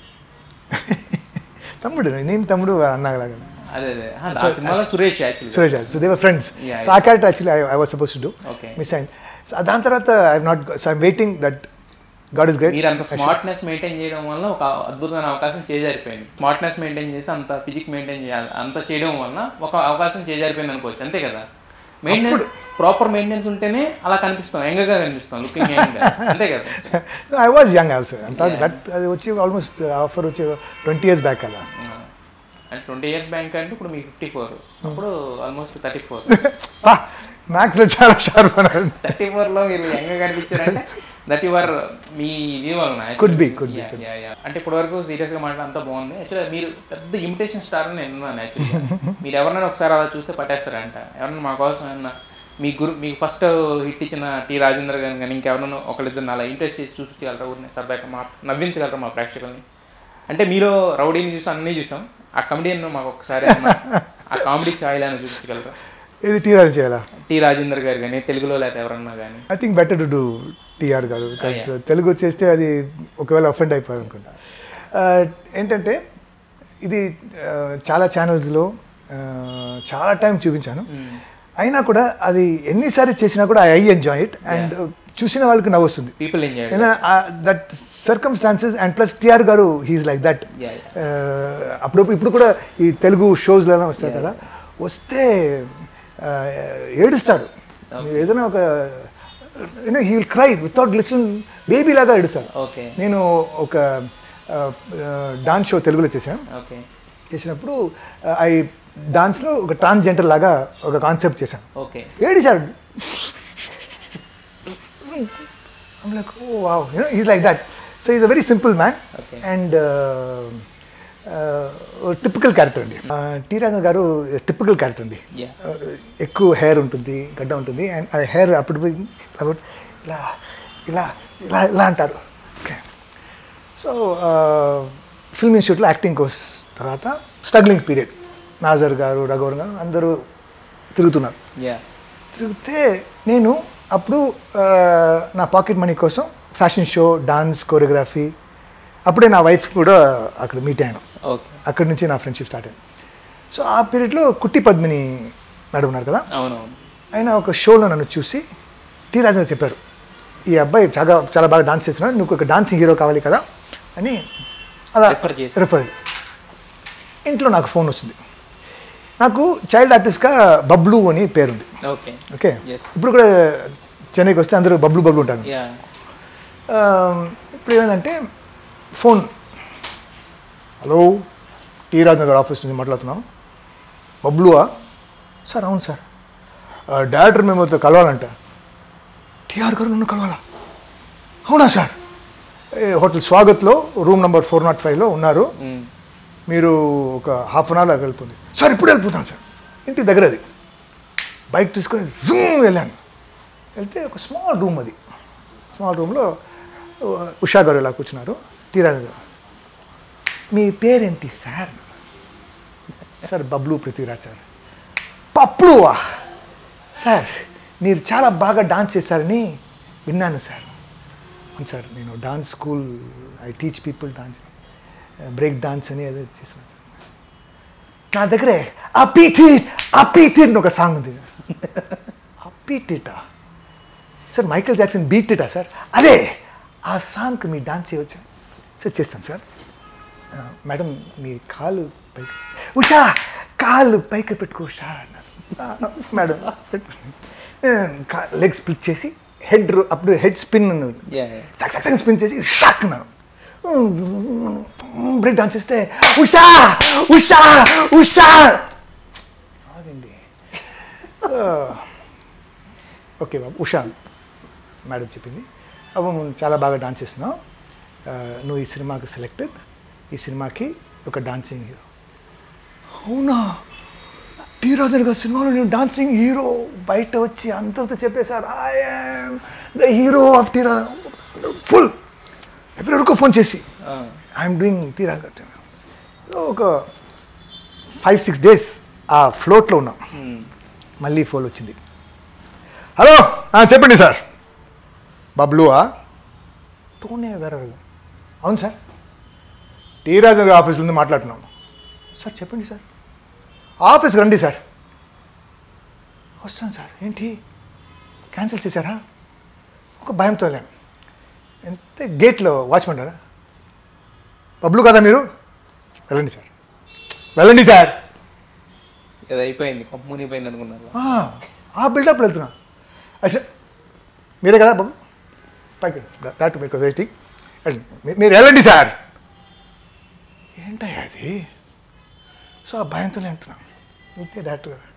తమ్ముడు నేను తమ్ముడు అన్నలాగా అదే అదే ఆ, ఆ సినిమాలో Suresh actually Suresh so they were friends Yeah, so ఆ character actually I was suppose to do okay miss అయింది సో దాని తర్వాత I not so I'm waiting that god is great మీరు అంత స్మార్ట్నెస్ మెయింటైన్ చేయడం వల్ల ఒక అద్భుతమైన అవకాశం చేజారిపోయింది స్మార్ట్నెస్ మెయింటైన్ చేసి అంత ఫిజిక్ మెయింటైన్ చేయాలి అంత చేయడం వల్ల ఒక అవకాశం చేజారిపోయింది అనుకోవచ్చు అంతే కదా మెయింటెనెన్స్ ప్రాపర్ మెయింటెనెన్స్ ఉంటేనే అలా కనిపిస్తాం యంగ్గా కనిపిస్తాం లుకింగ్ యంగ్ అంతే కదా ఐ వాజ్ యంగ్ ఆల్సో అంత దట్ అది వచ్చి ఆల్మోస్ట్ ఆఫర్ వచ్చి ట్వంటీ ఇయర్స్ బ్యాక్ కదా అంటే ట్వంటీ ఇయర్స్ బ్యాంక్ అంటే ఇప్పుడు మీకు ఫిఫ్టీ ఫోర్ అప్పుడు ఆల్మోస్ట్ థర్టీ ఫోర్ మ్యాథ్స్లో చాలా షార్ప్ అన్నారు థర్టీ ఫోర్లో మీరు యంగ్గా కనిపించారంటే దట్ యువర్ మీ ఇది వలన Could be, could be, Yeah, yeah, yeah. అంటే ఇప్పటి వరకు సీరియస్గా మాట్లాడ అంతా బాగుంది యాక్చువల్గా మీరు పెద్ద ఇమిటేషన్ స్టార్ అని నేను ఉన్నాను యాక్చువల్గా మీరు ఎవరినైనా ఒకసారి అలా చూస్తే పట్టేస్తారంట ఎవరన్నా మా కోసం ఏమన్నా మీ గురు మీకు ఫస్ట్ హిట్ ఇచ్చిన టీ రాజేంద్ర గారిని కానీ ఇంకెవరన్నా ఒకళ్ళిద్దరు అలా ఇంట్రెస్ట్ చేసి చూపించగలరా ఊరిని సరదాగా మా నవ్వించగలరా మా ప్రేక్షకుల్ని అంటే మీలో రౌడీని చూసాం అన్నీ చూసాం ఆ కమెడియన్ మాకు ఒకసారి ఏమన్నా ఆ కామెడీ ఛాయలు అని చూపించగలరా ఇది టీఆర్ చేయాలా టీ రాజేందర్ గారు కానీ తెలుగులో లేకపోతే ఎవరన్నా కానీ I think better to do TR గారు బికాస్ తెలుగు వచ్చేస్తే అది ఒకవేళ అఫెండ్ అయిపోయారు అనుకుంటా Uh, ఏంటంటే ఇది uh, చాలా ఛానల్స్లో చాలా టైం చూపించాను అయినా కూడా అది ఎన్నిసార్లు చేసినా కూడా ఐ ఎంజాయ్ ఇట్ అండ్ చూసిన వాళ్ళకి నవ్వు వస్తుంది people enjoy that circumstances and plus TR గారు హీఈస్ లైక్ దట్ Yeah, అప్పుడప్పుడు ఇప్పుడు కూడా ఈ తెలుగు షోస్లో వస్తాయి కదా వస్తే uh, ఏడుస్తారు మీరు ఏదైనా ఒక you know he will cry without listen baby లాగా ఏడుస్తారు ఓకే నేను ఒక డాన్స్ షో తెలుగులో చేశాను ఓకే చేసినప్పుడు ఐ డాన్స్లో ఒక ట్రాన్స్జెండర్ లాగా ఒక కాన్సెప్ట్ చేశాను ఓకే ఏడిచాడు like oh wow is like that so is a very simple man Okay. And typical character అండి T Rajan garu typical character అండి Yeah. Uh, ఎక్కువ హెయిర్ ఉంటుంది గడ్డ ఉంటుంది అండ్ ఆ హెయిర్ అప్పుడు పోయి అప్పుడు ఇలా ఇలా ఇలా ఇలా అంటారు ఓకే సో ఫిల్మ్ ఇన్స్టిట్యూట్లో యాక్టింగ్ కోర్స్ తర్వాత స్ట్రగ్లింగ్ పీరియడ్ నాజర్ గారు రఘువర్ గారు అందరూ తిరుగుతున్నారు యా తిరిగితే నేను అప్పుడు ఆ, నా పాకెట్ మనీ కోసం ఫ్యాషన్ షో డాన్స్ కోరియోగ్రఫీ అప్పుడే నా వైఫ్ కూడా అక్కడ మీట్ అయ్యాను ఓకే అక్కడి నుంచి నా ఫ్రెండ్షిప్ స్టార్ట్ అయింది సో ఆ పీరియడ్లో కుట్టి పద్మిని మేడం ఉన్నారు కదా అవునవును ఆయన ఒక షోలో నన్ను చూసి టీ రాజు గారు చెప్పారు ఈ అబ్బాయి చాలా చాలా బాగా డాన్స్ చేస్తున్నాడు నువ్వు ఒక డాన్సింగ్ హీరో కావాలి కదా అని అలా Refer చేసి. రిఫర్ ఇంట్లో నాకు ఫోన్ వస్తుంది నాకు చైల్డ్ ఆర్టిస్ట్గా బబ్లు అని పేరుంది ఓకే ఓకే Yes. ఇప్పుడు కూడా చెన్నైకి వస్తే అందరూ బబ్లు బబ్లు ఉంటారు యా ఆ, ఇప్పుడు ఏమైందంటే phone hello T Raj Nagar office నుంచి మాట్లాడుతున్నాం బబ్లువా సార్ అవును సార్ ఆ, డైరెక్టర్ మేము వద్ద కలవాలంట టీఆర్ గారు నన్ను కలవాలా అవునా సార్ ఏ, హోటల్ స్వాగత్లో రూమ్ నెంబర్ ఫోర్ నాట్ ఫైవ్లో ఉన్నారు మీరు ఒక హాఫ్ అన్ అవర్లో వెళ్ళిపోతుంది సార్ ఇప్పుడు వెళ్ళిపోతాను సార్ ఇంటి దగ్గర అది బైక్ తీసుకొని జూమ్ వెళ్ళాను వెళ్తే ఒక స్మాల్ రూమ్ అది స్మాల్ రూమ్లో ఉషా గారు ఇలా కూర్చున్నారు తీరాని గారు మీ పేరేంటి sir sir Bablu Prithviraj sir పప్లువా సార్ మీరు చాలా బాగా డాన్స్ చేశారని విన్నాను సార్ అవును సార్ నేను dance school I teach people dance break dance అని అదే చేస్తున్నాను సార్ నా దగ్గరే అపీటీ అపీటీ అని ఒక సాంగ్ ఉంది అపీటీటా సార్ మైకేల్ జాక్సన్ బీట్ ఇటా సార్ అదే ఆ సాంగ్కి మీ డాన్స్ చేయవచ్చు సార్ చేస్తాను సార్ ఆ, మేడం మీ కాలు పైకి ఉషా కాళ్ళు పైకి పెట్టుకో ఉషా అన్నారు ఆ, మేడం లెగ్ స్ప్లిట్ చేసి హెడ్ అప్పుడు హెడ్ స్పిన్ Yeah, yeah. సక్ సక్ సక్ స్పిన్ చేసి షాక్ అన్నారు బ్రేక్ డాన్స్ చేస్తే ఉషా ఉషా ఉషా ఆగండి ఓకే బాబు ఉషా మేడం చెప్పింది అవ్వ నువ్వు చాలా బాగా డాన్స్ చేస్తున్నావు ఆ, నువ్వు ఈ సినిమాకి సెలెక్టెడ్ ఈ సినిమాకి ఒక డాన్సింగ్ హీరో అవునా టీ రాజన్ గారి సినిమాలో నేను డాన్సింగ్ హీరో బయట వచ్చి అందరితో చెప్పేశారు I'm the hero of T full ఎవరెవరికో ఫోన్ చేసి ఐఎమ్ డూయింగ్ టీ రాజ్ ఒక ఫైవ్ సిక్స్ డేస్ ఆ ఫ్లోట్లో ఉన్నాం మళ్ళీ ఫోన్ వచ్చింది హలో ఆ, చెప్పండి సార్ బబ్లువా టోనే గారు అవును సార్ టీ రాజన్ గారి ఆఫీస్ నుండి మాట్లాడుతున్నాను సార్ చెప్పండి సార్ ఆఫీస్కి రండి సార్ వస్తాను సార్ ఏంటి క్యాన్సిల్ చేశారా ఒక భయంతో వెళ్ళాను ఎంత గేట్లో వాచ్మంటారా బబ్లు కదా మీరు వెళ్ళండి సార్ వెళ్ళండి సార్ ఇది అయిపోయింది పంపు మునిగిపోయింది అనుకున్నారు ఆ, ఆ బిల్డప్ వెళ్తున్నా అసలు మీరే కదా బాబు పైకి డాక్టర్ మీరు వెయిటింగ్ మీరు వెళ్ళండి సార్ ఏంటయ్యా అది సో ఆ భయంతోనే వెళ్తున్నా ఇంతే డాక్టర్ గారు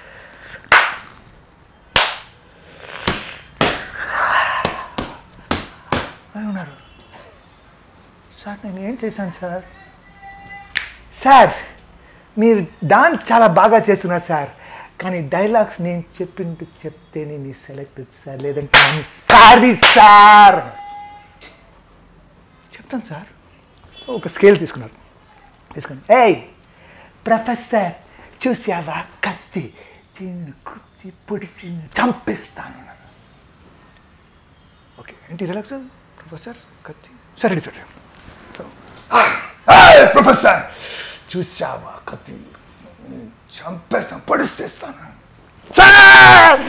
అని ఉన్నారు సార్ నేను ఏం చేశాను సార్ సార్ మీరు డాన్స్ చాలా బాగా చేస్తున్నారు సార్ కానీ డైలాగ్స్ నేను చెప్పింది చెప్తేనే మీ సెలెక్టెడ్ సార్ లేదంటే నేను సారీ సార్ చెప్తాను సార్ ఒక స్కేల్ తీసుకున్నారు తీసుకుని ఏయ్ ప్రొఫెసర్ చూసావా కత్తి దీన్ని కుత్తి పొడిచి చంపిస్తాను అన్నారు. ఓకే ఏంటి రిలాక్స్ ప్రొఫెసర్ కత్తి సరే సరే ఏయ్, ప్రొఫెసర్ చూసావా కత్తి చంపేస్తాను పొడిస్తేస్తాను సార్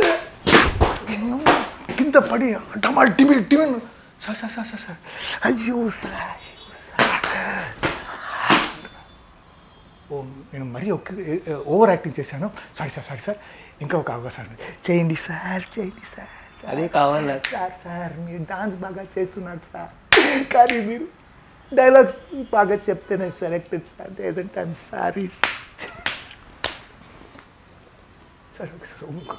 కింద పడి టమాల్ టిమిల్ టిమిల్ sir sir sir sir sir అయ్యో సార్ అయ్యో సార్ ఓ నేను మరీ ఒక ఓవర్ యాక్టింగ్ చేశాను సారీ సార్ సారీ సార్ ఇంకా ఒక అవకాశం ఉంది. చేయండి సార్ చేయండి సార్ సార్. అదే కావాలి నాకు. సార్ సార్ మీరు డాన్స్ బాగా చేస్తున్నారు సార్ కానీ మీరు డైలాగ్స్ బాగా చెప్తేనే సెలెక్టెడ్ సార్ లేదంటే I'm sorry sir okay sir ఇంకో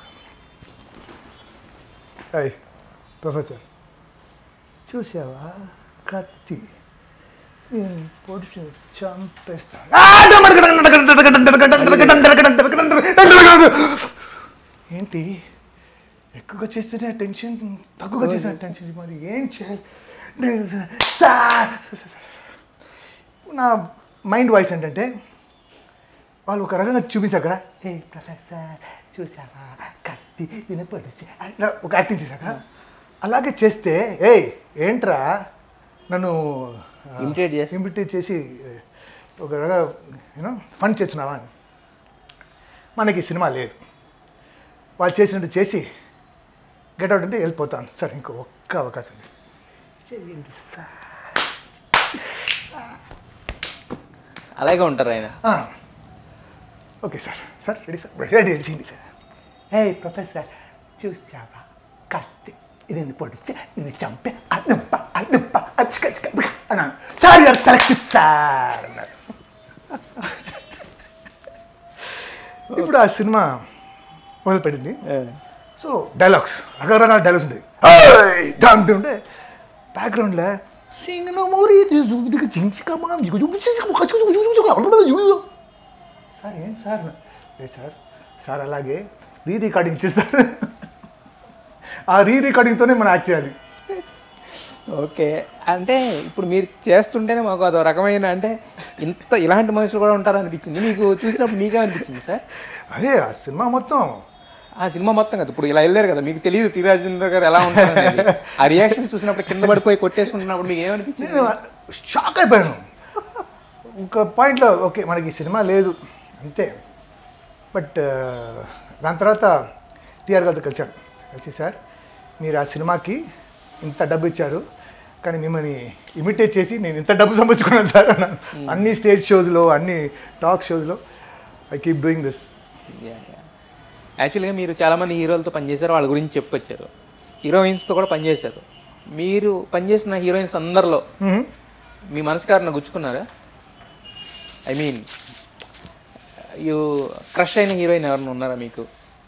అయ్ ప్రొఫెసర్ చూసావా కత్తి నేను పొడిచి చంపేస్తాను ఏంటి ఎక్కువగా చేస్తేనే టెన్షన్ తక్కువగా చేసిన టెన్షన్ మరి ఏం చేయాలి సార్ నా మైండ్ వాయిస్ ఏంటంటే వాళ్ళు ఒక రకంగా చూపించారు కదా హే ప్రొఫెసర్ చూసావా కత్తి వినపడిసి అట్లా ఒక యాక్టింగ్ చేశాక అలాగే చేస్తే ఏయ్ ఏంట్రా నన్ను Imitate చేస్తా. ఇమిటేట్ చేసి ఒక రకంగా యూనో ఫన్ చేస్తున్నావా అని మనకి ఈ సినిమా లేదు వాళ్ళు చేసినట్టు చేసి గెట్ అవుట్ అంటే వెళ్ళిపోతాను సార్ ఇంకో ఒక్క అవకాశం ఉంది. చేయండి సార్ అలాగే ఉంటారు ఆయన ఆ. Okay sir sir ready sir ready ready చేయండి సార్ ఏ ప్రొఫెసర్ చూసావా కత్తి ఇది పొడిస్తే నేను చంపే అడ్డంప అడ్డంప అన్నాను సార్ యూఆర్ సెలెక్టెడ్ సార్ అన్నారు ఇప్పుడు ఆ సినిమా మొదలుపెట్టింది సో డైలాగ్స్ రకరకాల డైలాగ్స్ ఉంటాయి డాంపి ఉంటే బ్యాక్గ్రౌండ్లో సింగ్ నో మోర్ సార్ ఏం సార్ లేదు సార్ సార్ అలాగే రీ రికార్డింగ్ చేస్తారు ఆ రీ రికార్డింగ్తోనే మనం యాక్ట్ చేయాలి ఓకే అంటే ఇప్పుడు మీరు చేస్తుంటేనే మాకు అదో రకమైన అంటే ఇంత ఇలాంటి మనుషులు కూడా ఉంటారు అనిపించింది మీకు చూసినప్పుడు మీకే అనిపించింది సార్ అదే ఆ సినిమా మొత్తం ఆ సినిమా మొత్తం కదా ఇప్పుడు ఇలా వెళ్ళారు కదా మీకు తెలియదు టి రాజేంద్ర గారు ఎలా ఉంటారు అనేది ఆ రియాక్షన్ చూసినప్పుడు కింద పడిపోయి కొట్టేసుకుంటున్నప్పుడు మీకు ఏమనిపించింది నేను షాక్ అయిపోయాను ఒక పాయింట్లో ఓకే మనకి ఈ సినిమా లేదు అంతే బట్ దాని తర్వాత టీఆర్ గారితో కలిశాను కలిసి సార్ మీరు ఆ సినిమాకి ఇంత డబ్బు ఇచ్చారు కానీ మిమ్మల్ని ఇమిటేట్ చేసి నేను ఇంత డబ్బు సంపాదించుకున్నాను సార్ అన్నాను అన్ని స్టేజ్ షోస్లో అన్ని టాక్ షోస్లో ఐ కీప్ డూయింగ్ దిస్ యాక్చువల్గా మీరు చాలామంది హీరోలతో పనిచేశారు వాళ్ళ గురించి చెప్పుకొచ్చారు హీరోయిన్స్తో కూడా పనిచేశారు మీరు పనిచేసిన హీరోయిన్స్ అందరిలో మీ మనసు కారణ గుచ్చుకున్నారా ఐ మీన్ యూ క్రష్ అయిన హీరోయిన్ ఎవరైనా ఉన్నారా మీకు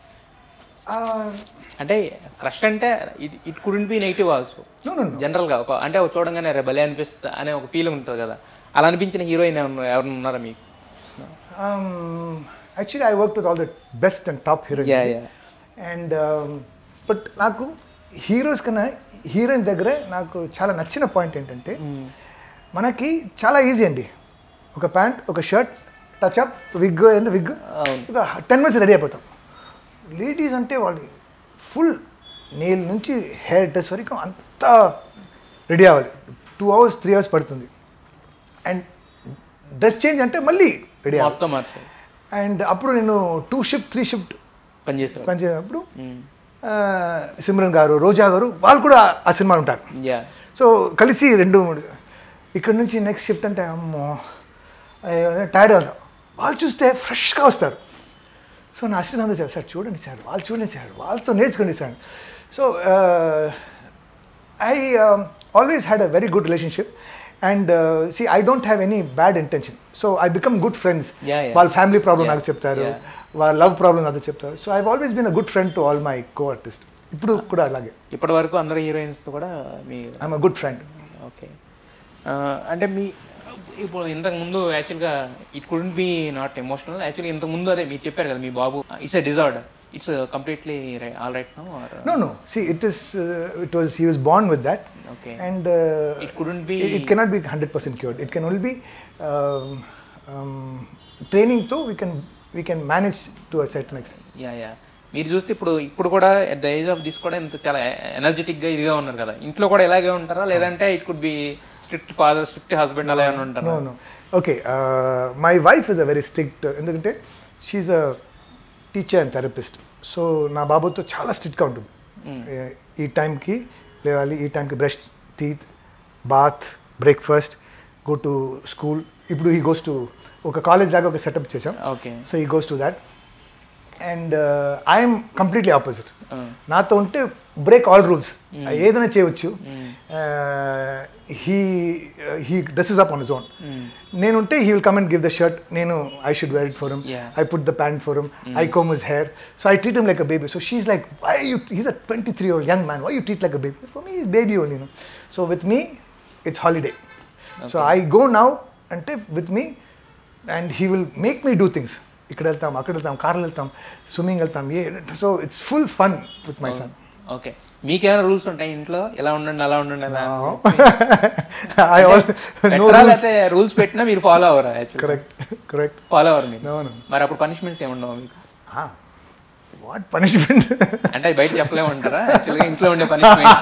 అంటే క్రష్ అంటే it it couldn't be negative also No, no, no. జనరల్గా ఒక అంటే ఒక చూడంగానే రే భలే అనిపిస్తా అనే ఒక ఫీలింగ్ ఉంటుంది కదా అలా అనిపించిన హీరోయిన్ ఎవరు ఎవరైనా ఉన్నారా మీకు actually I work with all the best and top heroine Yeah, yeah. And but నాకు హీరోస్ కన్నా హీరోయిన్ దగ్గరే నాకు చాలా నచ్చిన పాయింట్ ఏంటంటే మనకి చాలా ఈజీ అండి ఒక ప్యాంట్ ఒక shirt touch up wig and wig ఒక టెన్ మినిట్స్ రెడీ అయిపోతాం లేడీస్ అంటే వాళ్ళు ఫుల్ నెయిల్ నుంచి హెయిర్ డ్రెస్ వరకు అంతా రెడీ అవ్వాలి టూ అవర్స్ త్రీ అవర్స్ పడుతుంది అండ్ డ్రెస్ చేంజ్ అంటే మళ్ళీ రెడీ అవ్వాలి మొత్తం మార్చారు అండ్ అప్పుడు నేను టూ షిఫ్ట్ త్రీ షిఫ్ట్ పనిచేశారు పనిచేసినప్పుడు ఆ, సిమ్రన్ గారు రోజా గారు వాళ్ళు కూడా ఆ సినిమాలో ఉంటారు యా సో కలిసి రెండు మూడు ఇక్కడ నుంచి నెక్స్ట్ షిఫ్ట్ అంటే అమ్మో టైర్డ్ అవుతాం వాళ్ళు చూస్తే ఫ్రెష్గా వస్తారు సో నా అసిస్టెంట్ అందరూ సార్ సార్ చూడండి సార్ వాళ్ళు చూడండి సార్ వాళ్ళతో నేర్చుకోండి sir so I always had a very good relationship and see I don't have any bad intention so I become good friends Yeah, yeah. వాళ్ళ ఫ్యామిలీ ప్రాబ్లం Yeah, నాకు చెప్తారు yeah. వాళ్ళ లవ్ ప్రాబ్లం నాకు చెప్తారు so I always been a good friend to all my co artist ఇప్పుడు కూడా అలాగే ఇప్పటి వరకు అందరు హీరోయిన్స్తో కూడా మీ I'm a good friend okay అంటే మీ ఇప్పుడు ఇంతకు ముందు యాక్చువల్గా it couldn't be not emotional actually ఇంతకు ముందు అదే మీరు చెప్పారు కదా మీ బాబు it's a disorder it's completely all right no or No, no. See, it is. Uh, it was. He was born with that. Okay. And uh, It couldn't be- It, it cannot be hundred percent cured. It can only be um, um, training. Though we can we can manage to a certain extent. Yeah yeah మీరు చూస్తే ఇప్పుడు ఇప్పుడు కూడా at the age of this కూడా ఇంత చాలా ఎనర్జెటిక్గా ఇదిగా ఉన్నారు కదా ఇంట్లో కూడా ఇలాగే ఉంటారా లేదంటే it could be strict father strict husband అలా ఏమైనా ఉంటారా No, no. Okay. Uh, my wife is a very strict. Uh, ఎందుకంటే she's a teacher and therapist so నా బాబుతో చాలా స్ట్రిక్ట్గా ఉంటుంది ఏ- ఈ టైంకి లేవాలి ఈ టైంకి brush teeth bath breakfast go to school ఇప్పుడు ఈ గోస్ టు ఒక కాలేజ్ లాగా ఒక సెటప్ చేసాం okay so he goes to that and I'm completely opposite నాతో ఉంటే బ్రేక్ ఆల్ రూల్స్ ఏదైనా చేయవచ్చు he he dresses up on zone నేనుంటే he will come and give the shirt నేను I should wear it for him Yeah. I put the pant for him I comb his hair so I treat him like a baby so she's like why you he's a twenty three old young man why you treat like a baby for me baby only no so with me it's holiday so I go now అంటే with me and he will make me do things ఇక్కడ వెళ్తాం అక్కడ వెళ్తాం కార్లో వెళ్తాం స్విమ్మింగ్ వెళ్తాం ఏ so it's full fun with my son okay మీకేమైనా రూల్స్ ఉంటాయి ఇంట్లో ఎలా ఉండండి అలా ఉండండి అలా ఐ ఆల్ నో పెట్టరా లేకపోతే రూల్స్ పెట్టినా మీరు ఫాలో అవరా కరెక్ట్ కరెక్ట్ ఫాలో అవరు మీరు నో నో మరి అప్పుడు పనిష్మెంట్స్ ఏముండవు మీకు వాట్ పనిష్మెంట్ అంటే అది బయట చెప్పలేమంటారా యాక్చువల్గా ఇంట్లో ఉండే పనిష్మెంట్స్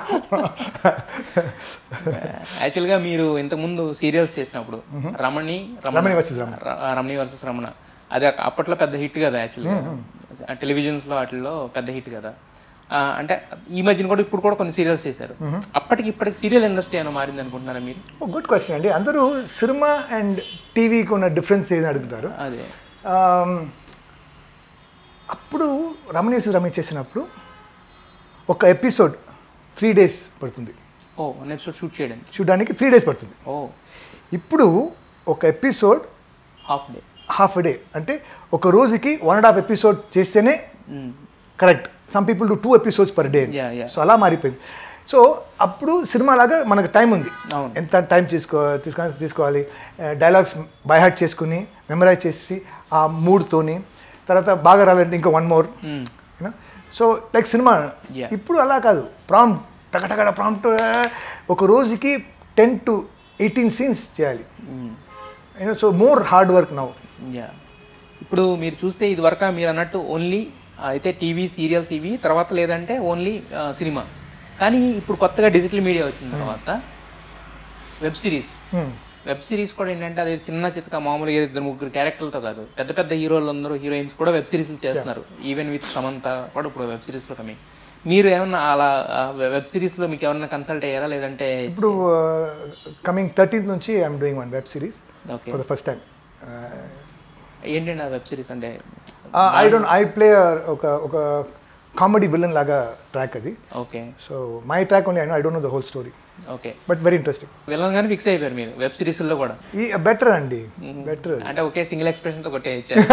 యాక్చువల్గా మీరు ఇంతకుముందు సీరియల్స్ చేసినప్పుడు రమణి రమణి versus రమణ. ర- రమణి వర్సెస్ రమణ అది అప్పట్లో పెద్ద హిట్ కదా యాక్చువల్గా టెలివిజన్స్లో వాటిల్లో పెద్ద హిట్ కదా ఆ, అంటే ఈ మధ్యన కూడా ఇప్పుడు కూడా కొన్ని సీరియల్స్ చేశారు అప్పటికి ఇప్పటికి సీరియల్ ఇండస్ట్రీ ఏమైనా మారింది అనుకుంటున్నారా మీరు గుడ్ క్వశ్చన్ అండి అందరూ సినిమా అండ్ టీవీకి ఉన్న డిఫరెన్స్ ఏదని అడుగుతారు అదే Um, అప్పుడు రమణేశ్ రమేష్ చేసినప్పుడు ఒక ఎపిసోడ్ త్రీ డేస్ పడుతుంది ఓ వన్ ఎపిసోడ్ షూట్ చేయడానికి చూడడానికి త్రీ డేస్ పడుతుంది ఓ ఇప్పుడు ఒక episode half day half day అంటే ఒక రోజుకి వన్ అండ్ హాఫ్ ఎపిసోడ్ చేస్తేనే correct some people do two episodes per day Yeah, yeah. So అలా మారిపోయింది సో అప్పుడు సినిమా లాగా మనకు టైం ఉంది అవును. ఎంత టైం తీసుకో తీసుకో తీసుకోవాలి డైలాగ్స్ బై హార్ట్ చేసుకుని మెమరైజ్ చేసి ఆ మూడ్తోని తర్వాత బాగా రాలంటే ఇంకా one more you know so like cinema Yeah. ఇప్పుడు అలా కాదు ప్రాంప్ట్ టకటకడ ప్రాంప్ట్ ఒక రోజుకి టెన్ టు ఎయిటీన్ సీన్స్ చేయాలి you know so more hard work now yeah ఇప్పుడు మీరు చూస్తే ఇది వరకు మీరు అన్నట్టు ఓన్లీ అయితే టీవీ సీరియల్స్ ఇవి తర్వాత లేదంటే ఓన్లీ సినిమా కానీ ఇప్పుడు కొత్తగా డిజిటల్ మీడియా వచ్చిన తర్వాత వెబ్ సిరీస్ వెబ్ సిరీస్ కూడా ఏంటంటే అది చిన్న చిత్తక మామూలుగా ఇద్దరు ముగ్గురు క్యారెక్టర్లతో కాదు పెద్ద పెద్ద హీరోలు అందరూ హీరోయిన్స్ కూడా వెబ్ సిరీస్ చేస్తున్నారు ఈవెన్ విత్ సమంత కూడా ఇప్పుడు వెబ్ సిరీస్ లో కమింగ్ మీరు ఏమన్నా అలా వెబ్ సిరీస్లో మీకు ఏమన్నా కన్సల్ట్ అయ్యారా లేదంటే ఇప్పుడు కమింగ్ థర్టీన్త్ నుంచి I'm doing one web series okay for the first time ఏంటండి ఆ వెబ్ సిరీస్ అంటే ఐ డోంట్ ఐ ప్లే ఒక ఒక కామెడీ విలన్ లాగా ట్రాక్ అది okay so my track only I know I don't know the whole story okay but very interesting villain గానీ ఫిక్స్ అయిపోయారు మీరు వెబ్ సిరీస్లో కూడా ఈ బెటర్ అండి బెటర్ అంటే ఒకే సింగిల్ ఎక్స్ప్రెషన్తో కొట్టేయచ్చు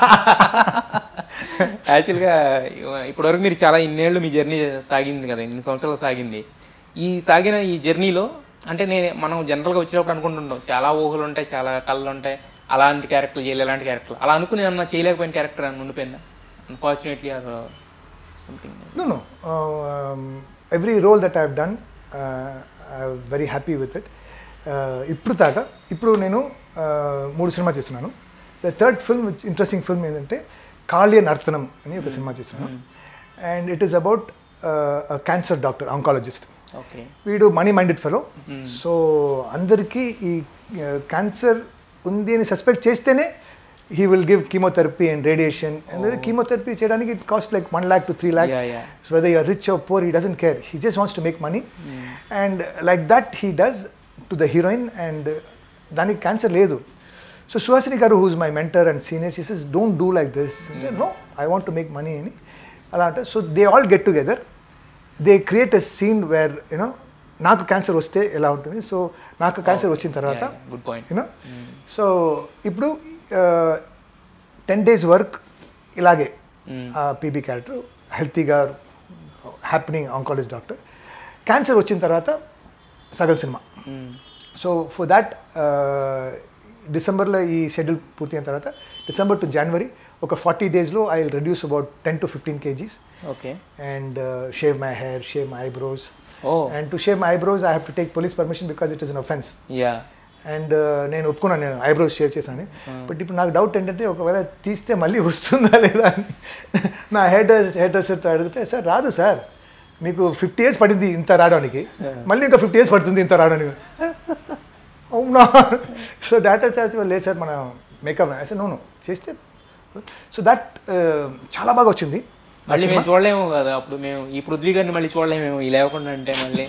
యాక్చువల్గా ఇప్పటివరకు మీరు చాలా ఇన్నేళ్ళు మీ జర్నీ సాగింది కదా ఇన్ని సంవత్సరాలు సాగింది ఈ సాగిన ఈ జర్నీలో అంటే నేను మనం జనరల్గా వచ్చినప్పుడు అనుకుంటుంటాం చాలా ఊహలు ఉంటాయి చాలా కళ్ళు ఉంటాయి అలాంటి క్యారెక్టర్లు చేయలేదు అలాంటి క్యారెక్టర్లు అలా అనుకుని ఏమన్నా చేయలేకపోయిన క్యారెక్టర్ అని ఉండిపోయిందా unfortunately or something No, no. Um, every role that I've done, uh, I'm very happy with it. Uh, ఇప్పుడు దాకా ఇప్పుడు నేను uh, మూడు సినిమా చేస్తున్నాను the third film interesting film ఏంటంటే కాళీయ నర్తనం అని ఒక సినిమా చేస్తున్నాను and it is about cancer doctor oncologist okay వీడు మనీ మైండెడ్ ఫెలో సో అందరికీ ఈ క్యాన్సర్ ఉంది అని సస్పెక్ట్ చేస్తేనే he will give chemotherapy and radiation and chemotherapy చేయడానికి it cost like one lakh to three lakh Yeah, yeah. So whether you're rich or poor he doesn't care he just wants to make money and like that he does to the heroine and దానికి క్యాన్సర్ లేదు so Suhasini garu whose my mentor and senior she says don't do like this అంటే no I want to make money అని అలా అంటే so they all get together they create a scene where you know నాకు క్యాన్సర్ వస్తే ఎలా ఉంటుంది సో నాకు క్యాన్సర్ వచ్చిన తర్వాత గుడ్ పాయింట్ యూనో సో ఇప్పుడు టెన్ డేస్ వర్క్ ఇలాగే పీబీ క్యారెక్టర్ హెల్తీగా హ్యాపీనింగ్ ఆంకాలజీ డాక్టర్ క్యాన్సర్ వచ్చిన తర్వాత సగల్ సినిమా సో ఫర్ దాట్ డిసెంబర్లో ఈ షెడ్యూల్ పూర్తయిన తర్వాత డిసెంబర్ టు జనవరి ఒక ఫార్టీ డేస్లో I will reduce about ten to fifteen KGs okay and uh, shave my hair, shave my eyebrows. Oh. And to shave my eyebrows, I have to take police permission because it is an offense. Yeah and నేను ఒప్పుకున్నాను నేను ఐబ్రోస్ షేవ్ చేశాను బట్ ఇప్పుడు నాకు డౌట్ ఏంటంటే ఒకవేళ తీస్తే మళ్ళీ వస్తుందా లేదా అని నా హెయిర్ హెయిర్ డ్రెస్సర్తో అడిగితే సార్ రాదు సార్ మీకు ఫిఫ్టీ ఇయర్స్ పడింది ఇంత రావడానికి మళ్ళీ ఇంకా ఫిఫ్టీ ఇయర్స్ పడుతుంది ఇంత రావడానికి అవునా సో డేటా చార్జ్ లేదు సార్ మన మేకప్ సార్ నో చేస్తే సో దట్ చాలా బాగా వచ్చింది మళ్ళీ మేము చూడలేము కదా అప్పుడు మేము ఈ పృథ్వీ గారిని మళ్ళీ చూడలేమేమో ఈ లేకుండా అంటే మళ్ళీ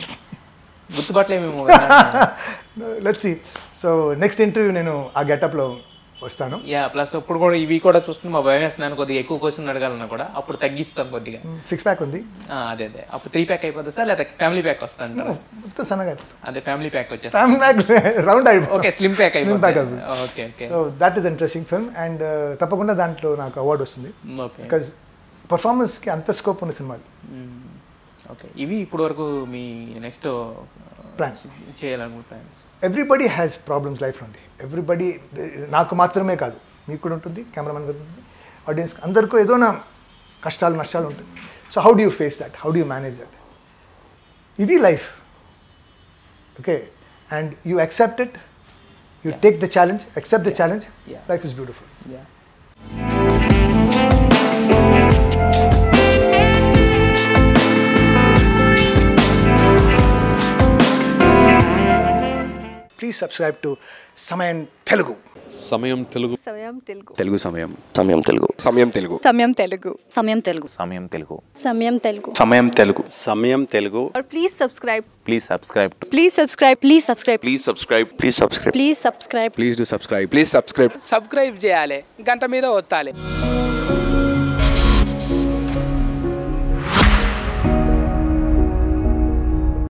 గుర్తుపట్టలేమేమో కదా let's see so next interview నేను ఆ గెటప్లో వస్తాను యా ప్లస్ ఇప్పుడు కూడా ఇవి కూడా చూసుకుని మా భయం వేస్తున్నాను కొద్దిగా ఎక్కువ క్వశ్చన్ అడగాలన్నా కూడా అప్పుడు తగ్గిస్తాం కొద్దిగా సిక్స్ ప్యాక్ ఉంది ఆ, అదే అదే అప్పుడు త్రీ ప్యాక్ అయిపోతుంది సార్ లేదా ఫ్యామిలీ ప్యాక్ వస్తాను మొత్తం సన్నగా అదే ఫ్యామిలీ ప్యాక్ వచ్చేసి ఫ్యామిలీ ప్యాక్ రౌండ్ అయిపో okay slim pack Slim pack అయిపోతుంది అవుతుంది. Okay okay so that is interesting film and తప్పకుండా దాంట్లో నాకు అవార్డు వస్తుంది ఓకే బికాజ్ పర్ఫార్మెన్స్కి అంత స్కోప్ ఉన్న సినిమాలు ఓకే ఇవి ఇప్పుడు వరకు మీ నెక్స్ట్ Plans. చేయాలనుకున్న plans everybody has problems life అండి ఎవ్రీబడి నాకు మాత్రమే కాదు మీకు కూడా ఉంటుంది కెమెరామెన్ కూడా ఉంటుంది ఆడియన్స్ అందరికీ ఏదో నా కష్టాలు నష్టాలు ఉంటుంది so how do you face that how do you manage that ఇది life okay and you accept it you take the challenge accept the challenge Yeah. life is beautiful yeah please subscribe to samayan telugu సమయం తెలుగు సమయం తెలుగు తెలుగు సమయం సమయం తెలుగు సమయం తెలుగు సమయం తెలుగు సమయం తెలుగు సమయం తెలుగు సమయం తెలుగు సమయం తెలుగు సమయం తెలుగు और please subscribe please subscribe please subscribe please subscribe please subscribe please subscribe please subscribe please do subscribe please subscribe subscribe చేయాలి గంట మీద ఒత్తాలి